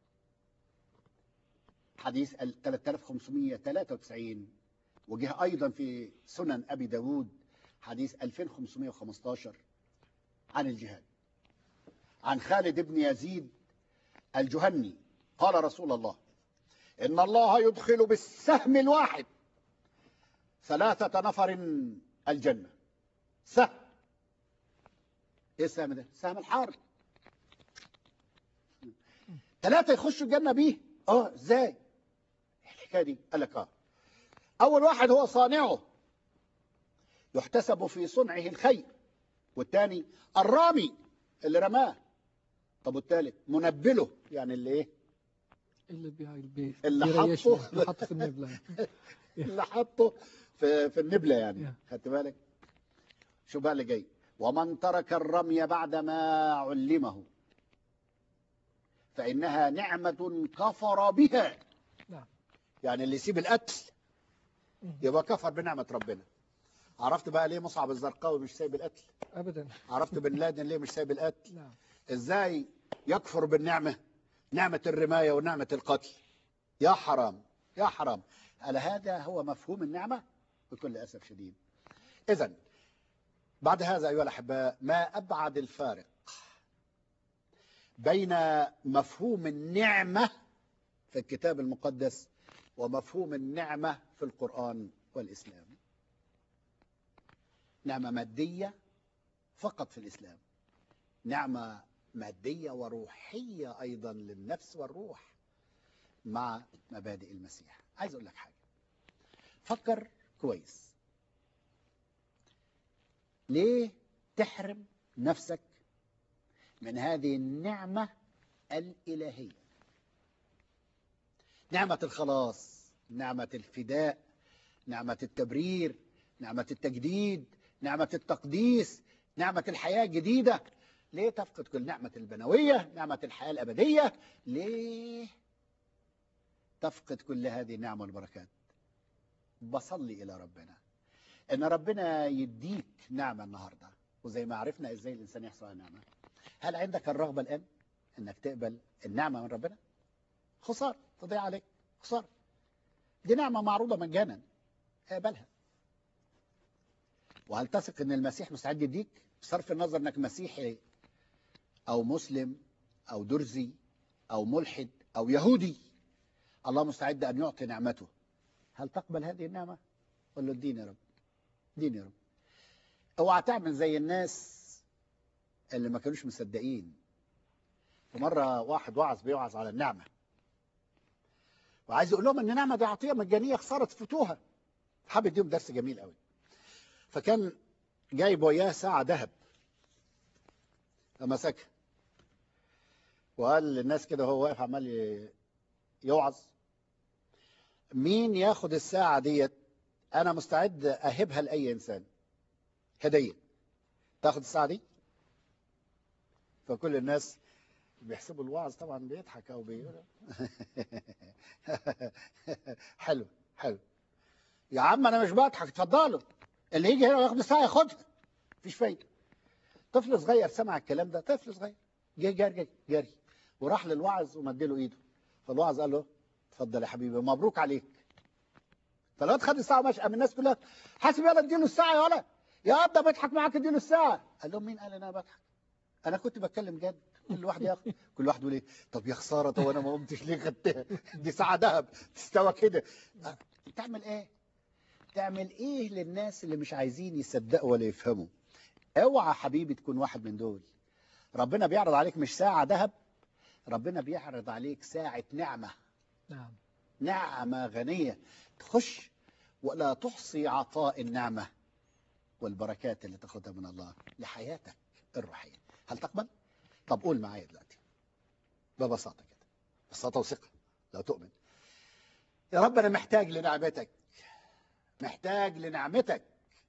حديث ال 3593 وجه أيضا في سنن أبي داود حديث 2515 عن الجهاد عن خالد بن يزيد الجهني قال رسول الله إن الله يدخل بالسهم الواحد ثلاثة نفر الجنة سهم ايه السهم ده سهم الحرب ثلاثة يخشوا الجنة بيه اه ازاي الحكاية دي قال لك اه أول واحد هو صانعه يحتسب في صنعه الخير والثاني الرامي اللي رماه طب والثالث منبله يعني اللي ايه اللي بي بي اللي بيريشنا، حطه. اللي حطه في النبلة اللي حطه في في النبله يعني Yeah. خدت بالك شو بقى اللي جاي ومن ترك الرمي بعد ما علمه فإنها نعمة كفر بها نعم. يعني اللي يسيب القتل مم. يبقى كفر بنعمة ربنا عرفت بقى ليه مصعب الزرقاوي مش سايب القتل أبدا عرفت بن لادن ليه مش سايب القتل نعم ازاي يكفر بالنعمة نعمة الرماية ونعمة القتل يا حرام يا حرام ألا هذا هو مفهوم النعمة بكل أسف شديد إذا بعد هذا أيها الأحباء ما أبعد الفارق بين مفهوم النعمة في الكتاب المقدس ومفهوم النعمة في القرآن والإسلام نعمة مادية فقط في الإسلام نعمة مادية وروحية أيضا للنفس والروح مع مبادئ المسيح عايز أقول لك حاجة فكر كويس ليه تحرم نفسك من هذه النعمة الإلهية نعمة الخلاص نعمة الفداء نعمة التبرير نعمة التجديد نعمة التقديس نعمة الحياة الجديدة ليه تفقد كل نعمة البنوية نعمة الحياة الأبدية ليه تفقد كل هذه النعم والبركات بصلي إلى ربنا إن ربنا يديك نعمة النهاردة وزي ما عرفنا إزاي الإنسان يحصل على نعمة هل عندك الرغبة الآن إنك تقبل النعمة من ربنا خسارة تضيع عليك خسارة دي نعمة معروضة مجانا اقبلها وهل تثق ان المسيح مستعد يديك بصرف النظر انك مسيحي او مسلم او درزي او ملحد او يهودي الله مستعد ان يعطي نعمته هل تقبل هذه النعمه قل له اديني يا رب اديني يا رب اوعى تعمل زي الناس اللي ما كانوش مصدقين ومره واحد وعظ بيوعظ على النعمه وعايز يقول لهم ان النعمه دي عطيه مجانيه خساره تفوتوها حابب يديهم درس جميل قوي فكان جايب وياه ساعة ذهب فمسكها وقال للناس كده وهو واقف عمال ي- يوعظ مين ياخد الساعة ديت أنا مستعد أهبها لأي إنسان هدية تاخد الساعة دي فكل الناس بيحسبوا الوعظ طبعا بيضحك أو بيقول حلو حلو يا عم أنا مش بضحك اتفضلوا اللي يجي هنا وياخد الساعة ياخدها مفيش فايدة طفل صغير سمع الكلام ده طفل صغير جه جري جري وراح للوعظ ومدله ايده فالوعظ قال له اتفضل يا حبيبي مبروك عليك فالواد خد الساعه ومشى قام الناس كلها حاسب يلا اديله الساعه يا ولا يا قد ده بيضحك معاك اديله الساعه قال لهم مين قال انا بضحك انا كنت بتكلم جد كل واحد ياخد كل واحد يقول ايه طب يا خساره طب انا ما قمتش ليه خدتها دي ساعه ذهب تستوى كده أه، تعمل ايه تعمل ايه للناس اللي مش عايزين يصدقوا ولا يفهموا اوعى حبيبي تكون واحد من دول ربنا بيعرض عليك مش ساعة ذهب ربنا بيعرض عليك ساعة نعمة نعم نعمة غنية تخش ولا تحصي عطاء النعمة والبركات اللي تاخدها من الله لحياتك الروحية هل تقبل؟ طب قول معايا دلوقتي ببساطة كده ببساطة وثقة لو تؤمن يا رب أنا محتاج لنعمتك محتاج لنعمتك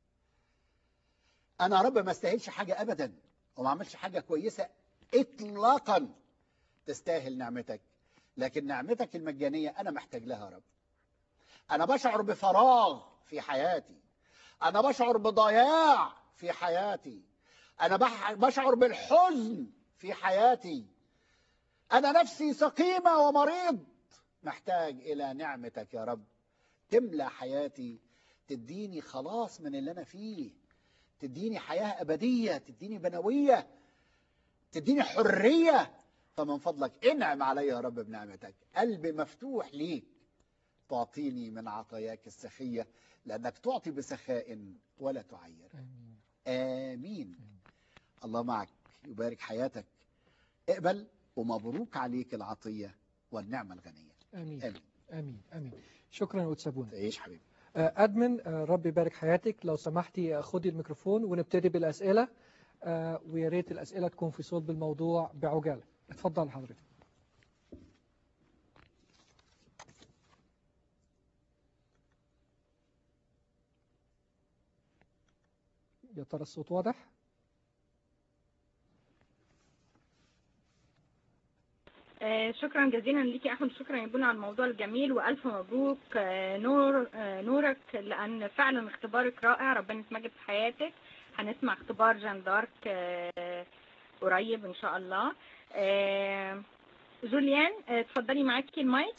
أنا يا رب ما استاهلش حاجة أبدا وما عملش حاجة كويسة إطلاقا تستاهل نعمتك لكن نعمتك المجانية أنا محتاج لها يا رب أنا بشعر بفراغ في حياتي أنا بشعر بضياع في حياتي أنا بح- بشعر بالحزن في حياتي أنا نفسي سقيمة ومريض محتاج إلى نعمتك يا رب تملى حياتي تديني خلاص من اللي أنا فيه تديني حياة أبدية تديني بنوية تديني حرية فمن فضلك انعم علي يا رب بنعمتك قلبي مفتوح ليك تعطيني من عطاياك السخية لأنك تعطي بسخاء ولا تعير آمين آمين الله معك يبارك حياتك اقبل ومبروك عليك العطية والنعمة الغنية آمين آمين آمين آمين شكرا وتسابونا تعيش حبيبي آه، أدمن آه، ربي يبارك حياتك لو سمحتي آه، خدي الميكروفون ونبتدي بالأسئلة آه، ويا ريت الأسئلة تكون في صلب الموضوع بعجالة اتفضل حضرتك يا ترى الصوت واضح؟ آه، شكرا جزيلا ليك يا احمد شكرا يا بونا على الموضوع الجميل والف مبروك آه، نور آه، نورك لان فعلا اختبارك رائع ربنا يتمجد في حياتك هنسمع اختبار جان دارك آه، قريب ان شاء الله آه، جوليان آه، اتفضلي معاكي المايك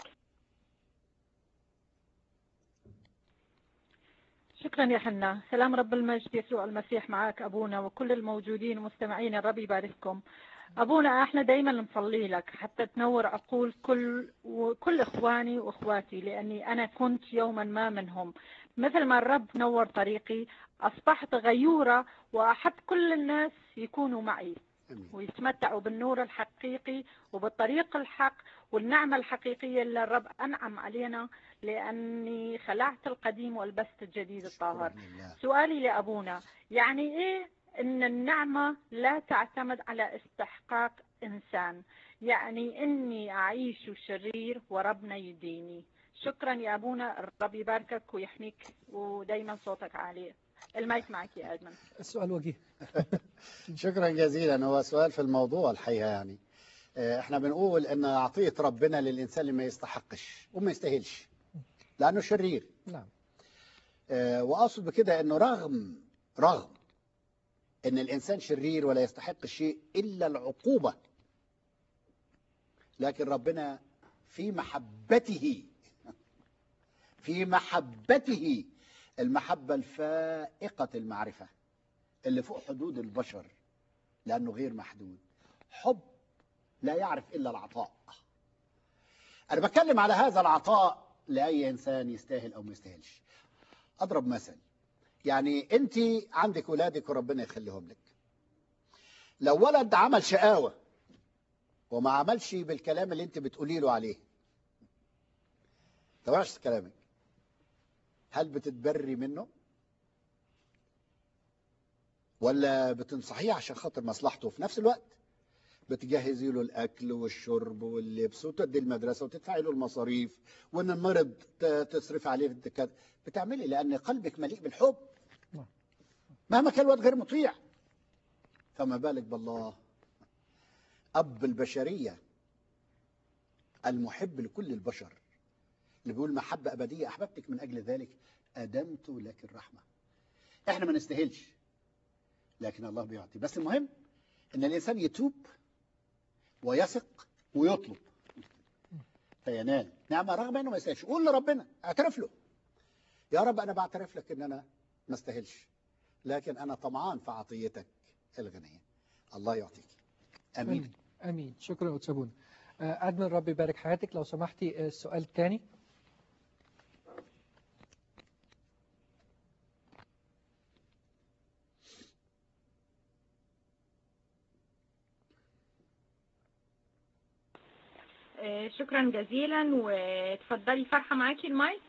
شكرا يا حنا سلام رب المجد يسوع المسيح معك أبونا وكل الموجودين ومستمعين الرب يبارككم أبونا احنا دايما نصلي لك حتى تنور عقول كل وكل إخواني وإخواتي لأني أنا كنت يوما ما منهم مثل ما الرب نور طريقي أصبحت غيورة وأحب كل الناس يكونوا معي آمين ويتمتعوا بالنور الحقيقي وبالطريق الحق والنعمة الحقيقية اللي الرب أنعم علينا لأني خلعت القديم ولبست الجديد الطاهر شكراً لله. سؤالي لأبونا يعني إيه إن النعمة لا تعتمد على استحقاق إنسان يعني إني أعيش شرير وربنا يديني شكرا يا أبونا الرب يباركك ويحميك ودايما صوتك عالي المايك معك يا أدمن السؤال وجيه شكرا جزيلا هو سؤال في الموضوع الحقيقة يعني آه، احنا بنقول ان عطية ربنا للإنسان اللي ما يستحقش وما يستاهلش لأنه شرير نعم آه، وأقصد بكده أنه رغم رغم أن الإنسان شرير ولا يستحق شيء إلا العقوبة لكن ربنا في محبته في محبته المحبة الفائقة المعرفة اللي فوق حدود البشر لأنه غير محدود حب لا يعرف إلا العطاء أنا بتكلم على هذا العطاء لأي إنسان يستاهل أو ما يستاهلش أضرب مثل يعني أنت عندك ولادك وربنا يخليهم لك لو ولد عمل شقاوة وما عملش بالكلام اللي أنت بتقولي له عليه توعش كلامك هل بتتبري منه ولا بتنصحيه عشان خاطر مصلحته في نفس الوقت بتجهزي له الاكل والشرب واللبس وتدي المدرسه وتدفعي له المصاريف وان المرض ت- تصرف عليه في الدكاتره بتعملي لان قلبك مليء بالحب نعم. مهما كان الواد غير مطيع فما بالك بالله اب البشريه المحب لكل البشر اللي بيقول محبه ابديه احببتك من اجل ذلك ادمت لك الرحمه احنا ما نستاهلش لكن الله بيعطي بس المهم ان الانسان يتوب ويثق ويطلب فينال نعمة رغم انه ما يستاهلش قول لربنا اعترف له يا رب انا بعترف لك ان انا ما استاهلش لكن انا طمعان في عطيتك الغنية الله يعطيك امين امين امين شكرا يا أستاذ بونا آه، ادمن رب يبارك حياتك لو سمحتي آه، السؤال الثاني آه، شكرا جزيلا وتفضلي فرحة معاكي المايك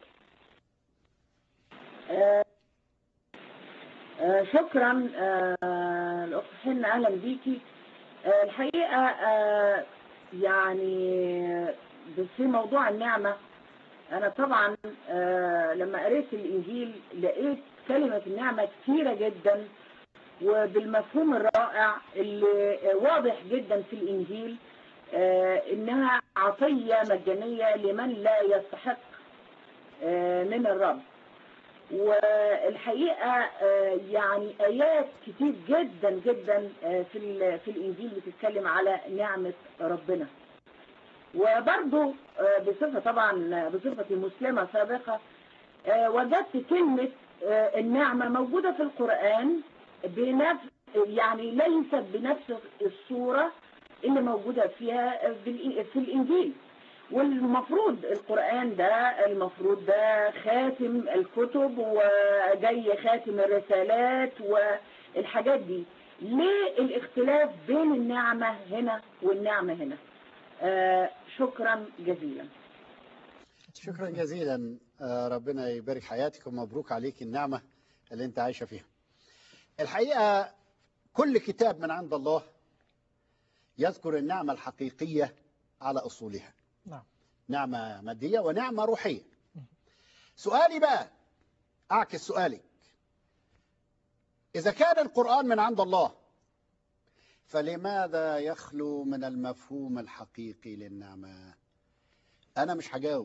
آه، آه، شكرا آه، الأخت حنة أهلا بيكي آه، الحقيقة آه، يعني في موضوع النعمة أنا طبعا آه، لما قريت الإنجيل لقيت كلمة النعمة كثيرة جدا وبالمفهوم الرائع اللي واضح جدا في الإنجيل آه، إنها عطية مجانية لمن لا يستحق آه، من الرب والحقيقة آه، يعني آيات كتير جدا جدا آه، في ال- في الإنجيل بتتكلم على نعمة ربنا وبرضه آه، بصفة طبعا بصفتي مسلمة سابقة آه، وجدت كلمة آه، النعمة موجودة في القرآن بنفس يعني ليست بنفس الصورة اللي موجودة فيها في الإ- في الإنجيل والمفروض القرآن ده المفروض ده خاتم الكتب وجاي خاتم الرسالات والحاجات دي ليه الاختلاف بين النعمة هنا والنعمة هنا آه شكرا جزيلا شكرا جزيلا آه، ربنا يبارك حياتك ومبروك عليك النعمة اللي انت عايشة فيها الحقيقة كل كتاب من عند الله يذكر النعمة الحقيقية على أصولها نعم نعمة مادية ونعمة روحية سؤالي بقى أعكس سؤالك إذا كان القرآن من عند الله فلماذا يخلو من المفهوم الحقيقي للنعمة أنا مش هجاوب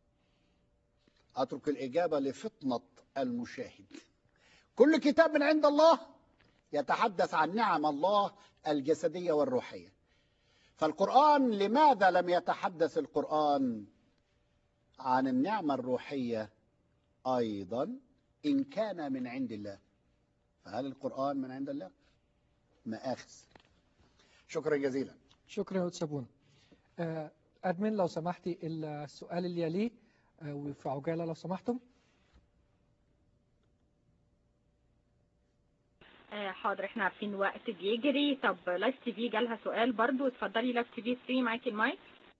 أترك الإجابة لفطنة المشاهد كل كتاب من عند الله يتحدث عن نعم الله الجسدية والروحية فالقرآن لماذا لم يتحدث القرآن عن النعمة الروحية أيضا إن كان من عند الله فهل القرآن من عند الله؟ مآخذ شكرا جزيلا شكرا يا أستاذ بونا آه، ادمن لو سمحتي السؤال اللي يليه آه، وفي عجالة لو سمحتم آه، حاضر احنا عارفين وقت بيجري طب لايف تي في جالها سؤال برضو اتفضلي لايف تي في 3 معاكي المايك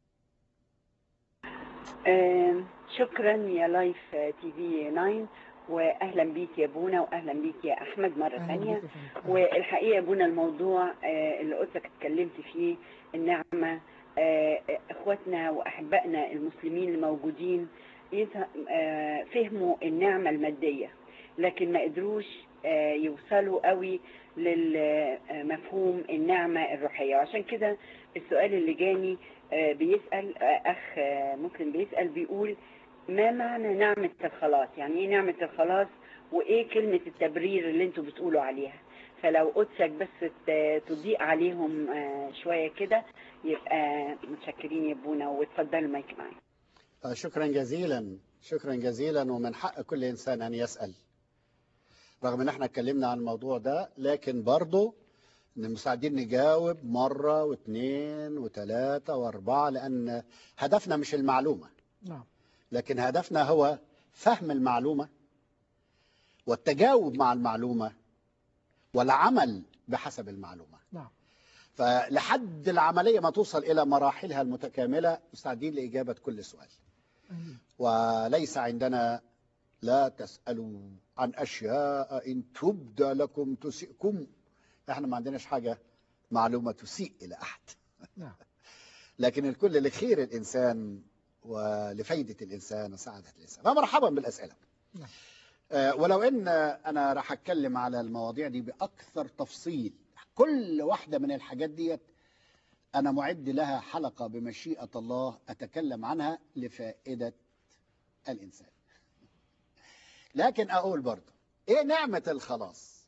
آه، شكرا يا لايف تي في 9 واهلا بيك يا بونا واهلا بيك يا احمد مره أهلا ثانيه بيك يا فندم. والحقيقه يا بونا الموضوع آه، اللي قلتك اتكلمت فيه النعمه آه، اخواتنا واحبائنا المسلمين الموجودين يفهم- آه، فهموا النعمة المادية لكن ما قدروش آه، يوصلوا قوي لمفهوم النعمة الروحية وعشان كده السؤال اللي جاني آه، بيسأل آه، أخ آه، مسلم بيسأل بيقول ما معنى نعمة الخلاص يعني إيه نعمة الخلاص وإيه كلمة التبرير اللي انتوا بتقولوا عليها فلو قدسك بس ت- تضيء عليهم آه، شوية كده يبقى متشكرين يا ابونا واتفضل المايك معاك آه، شكرا جزيلا شكرا جزيلا ومن حق كل إنسان أن يسأل رغم ان احنا اتكلمنا عن الموضوع ده لكن برضه ان مساعدين نجاوب مرة واثنين وثلاثة واربعة لان هدفنا مش المعلومة نعم لكن هدفنا هو فهم المعلومة والتجاوب مع المعلومة والعمل بحسب المعلومة نعم فلحد العملية ما توصل إلى مراحلها المتكاملة مستعدين لإجابة كل سؤال آمين. وليس عندنا لا تسألوا عن أشياء إن تبدى لكم تسئكم احنا ما عندناش حاجة معلومة تسيء إلى أحد نعم لكن الكل لخير الإنسان ولفايدة الإنسان وسعادة الإنسان فمرحبا بالأسئلة نعم. آه، ولو ان انا راح اتكلم على المواضيع دي باكثر تفصيل كل واحده من الحاجات ديت انا معد لها حلقه بمشيئه الله اتكلم عنها لفائده الانسان لكن اقول برضه ايه نعمه الخلاص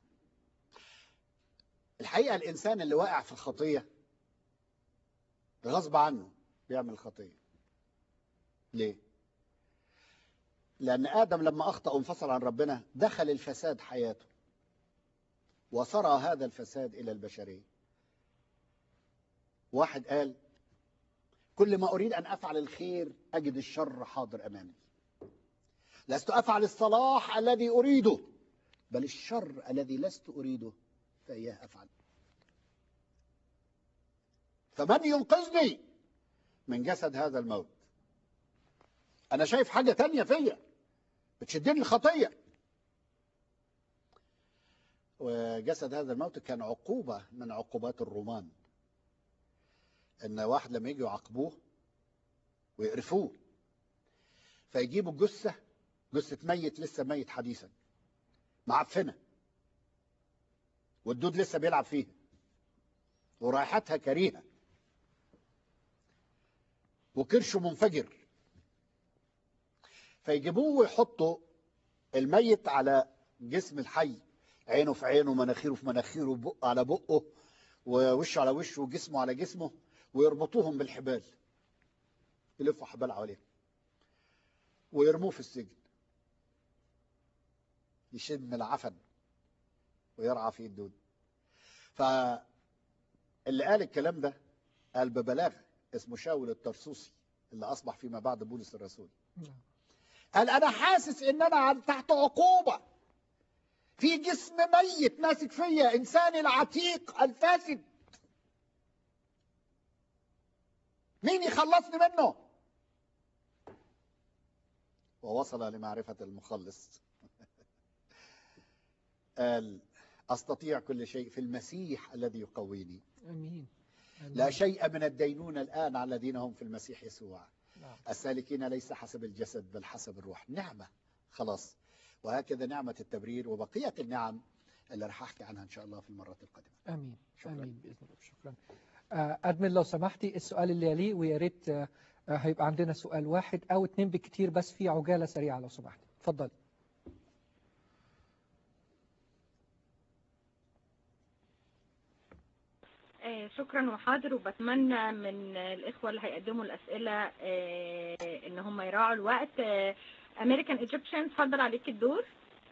الحقيقه الانسان اللي واقع في الخطيه غصب عنه بيعمل خطيه ليه لأن آدم لما أخطأ وانفصل عن ربنا دخل الفساد حياته وصرى هذا الفساد إلى البشرية واحد قال كل ما أريد أن أفعل الخير أجد الشر حاضر أمامي لست أفعل الصلاح الذي أريده بل الشر الذي لست أريده فإياه أفعل فمن ينقذني من جسد هذا الموت أنا شايف حاجة تانية فيا بتشدني الخطية وجسد هذا الموت كان عقوبة من عقوبات الرومان إن واحد لما يجوا يعاقبوه ويقرفوه فيجيبوا جثة جثة ميت لسه ميت حديثا معفنة والدود لسه بيلعب فيها ورائحتها كريهة وكرشه منفجر فيجيبوه ويحطوا الميت على جسم الحي عينه في عينه مناخيره في مناخيره بقه على بقه ووشه على وشه وجسمه على جسمه ويربطوهم بالحبال يلفوا حبال حواليه ويرموه في السجن يشم العفن ويرعى فيه الدود فاللي قال الكلام ده قال ببلاغه اسمه شاول الترسوسي اللي اصبح فيما بعد بولس الرسول نعم قال انا حاسس ان انا تحت عقوبه في جسم ميت ماسك فيا انساني العتيق الفاسد مين يخلصني منه ووصل لمعرفه المخلص قال استطيع كل شيء في المسيح الذي يقويني امين آمين. لا شيء من الدينونه الان على الذين هم في المسيح يسوع نعم. السالكين ليس حسب الجسد بل حسب الروح نعمة خلاص وهكذا نعمة التبرير وبقية النعم اللي راح أحكي عنها إن شاء الله في المرات القادمة امين شكراً. امين باذن الله شكرا آه، ادمن لو سمحتي السؤال اللي يليه ويا ريت آه، آه، هيبقى عندنا سؤال واحد او اتنين بالكتير بس في عجاله سريعه لو سمحتي اتفضلي آه، شكرا وحاضر وبتمنى من الإخوة اللي هيقدموا الأسئلة آه، إن هم يراعوا الوقت أمريكان ايجيبشن اتفضل عليك الدور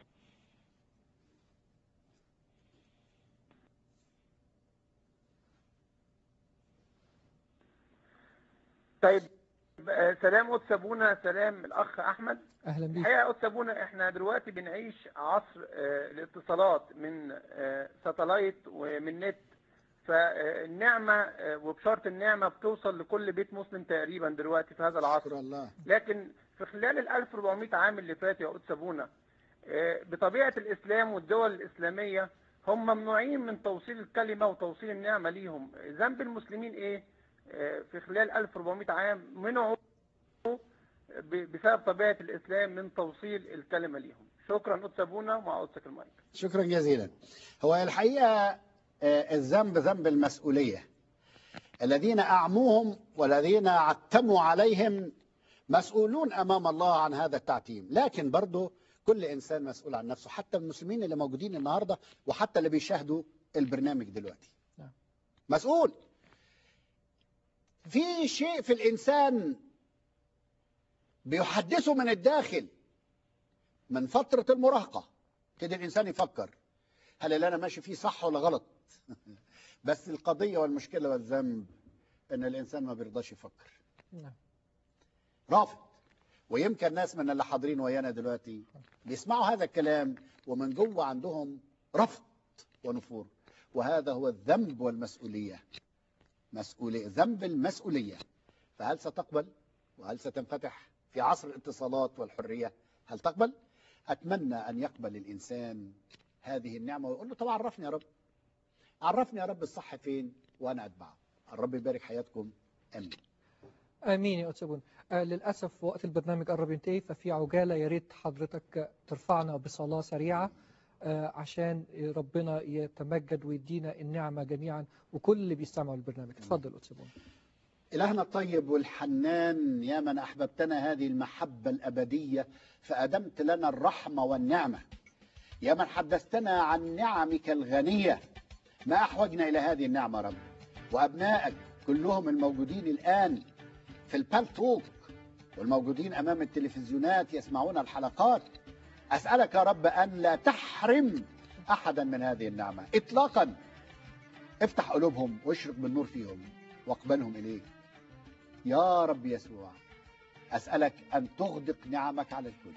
طيب آه، سلام قدس ابونا سلام الاخ احمد اهلا بيك الحقيقه قدس ابونا احنا دلوقتي بنعيش عصر آه، الاتصالات من آه، ساتلايت ومن نت فالنعمه آه، وبشرط النعمه بتوصل لكل بيت مسلم تقريبا دلوقتي في هذا العصر شكرا الله لكن في خلال ال 1400 عام اللي فات يا قدس ابونا آه، بطبيعه الاسلام والدول الاسلاميه هم ممنوعين من توصيل الكلمه وتوصيل النعمه ليهم ذنب المسلمين ايه آه، في خلال 1400 عام منعوا ب- بسبب طبيعة الإسلام من توصيل الكلمة ليهم شكرا قدس أبونا ومع قدسك المايك شكرا جزيلا هو الحقيقة آه، الذنب ذنب المسؤولية الذين أعموهم والذين عتموا عليهم مسؤولون أمام الله عن هذا التعتيم لكن برضه كل إنسان مسؤول عن نفسه حتى المسلمين اللي موجودين النهاردة وحتى اللي بيشاهدوا البرنامج دلوقتي نعم. مسؤول في شيء في الإنسان بيحدثه من الداخل من فترة المراهقة كده الإنسان يفكر هل اللي أنا ماشي فيه صح ولا غلط بس القضية والمشكلة والذنب إن الإنسان ما بيرضاش يفكر نعم. رافض ويمكن ناس من اللي حاضرين ويانا دلوقتي بيسمعوا هذا الكلام ومن جوه عندهم رفض ونفور وهذا هو الذنب والمسؤولية مسؤولية ذنب المسؤولية فهل ستقبل وهل ستنفتح في عصر الاتصالات والحرية هل تقبل أتمنى أن يقبل الإنسان هذه النعمة ويقول له طب عرفني يا رب عرفني يا رب الصح فين وأنا أتبعه الرب يبارك حياتكم آمين امين يا استاذ بون آه للاسف وقت البرنامج قرب ينتهي ففي عجاله يا ريت حضرتك ترفعنا بصلاه سريعه آه عشان ربنا يتمجد ويدينا النعمه جميعا وكل اللي بيستمعوا للبرنامج اتفضل استاذ بون إلهنا الطيب والحنان يا من أحببتنا هذه المحبة الأبدية فأدمت لنا الرحمة والنعمة يا من حدثتنا عن نعمك الغنية ما أحوجنا إلى هذه النعمة يا رب وأبنائك كلهم الموجودين الآن في البالتوك والموجودين أمام التلفزيونات يسمعون الحلقات أسألك يا رب أن لا تحرم أحدا من هذه النعمة إطلاقا افتح قلوبهم واشرق بالنور فيهم واقبلهم إليك يا رب يسوع أسألك أن تغدق نعمك على الكل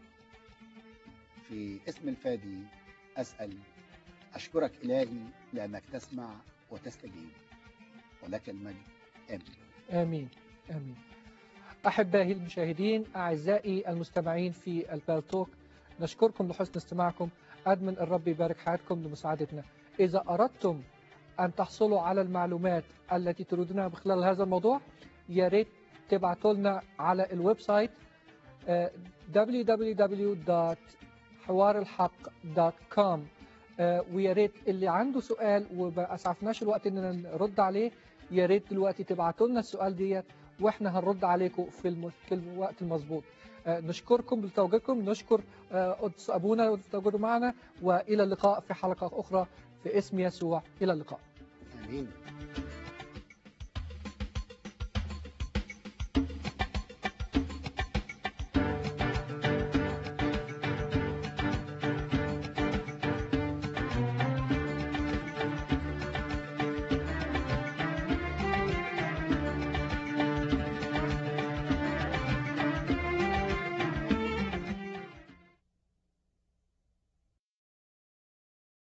في اسم الفادي أسأل أشكرك إلهي لأنك تسمع وتستجيب ولك المجد آمين آمين آمين أحبائي المشاهدين أعزائي المستمعين في البالتوك نشكركم لحسن استماعكم أدمن الرب يبارك حياتكم لمساعدتنا إذا أردتم أن تحصلوا على المعلومات التي تريدونها بخلال هذا الموضوع يا ريت تبعتوا لنا على الويب سايت آه، www.حوارالحق.com آه، ويا ريت اللي عنده سؤال وما اسعفناش الوقت اننا نرد عليه يا ريت دلوقتي تبعتوا لنا السؤال ديت واحنا هنرد عليكم في الم... في الوقت المظبوط آه، نشكركم بتواجدكم نشكر آه، قدس ابونا وتواجدوا معنا والى اللقاء في حلقه اخرى في اسم يسوع الى اللقاء آمين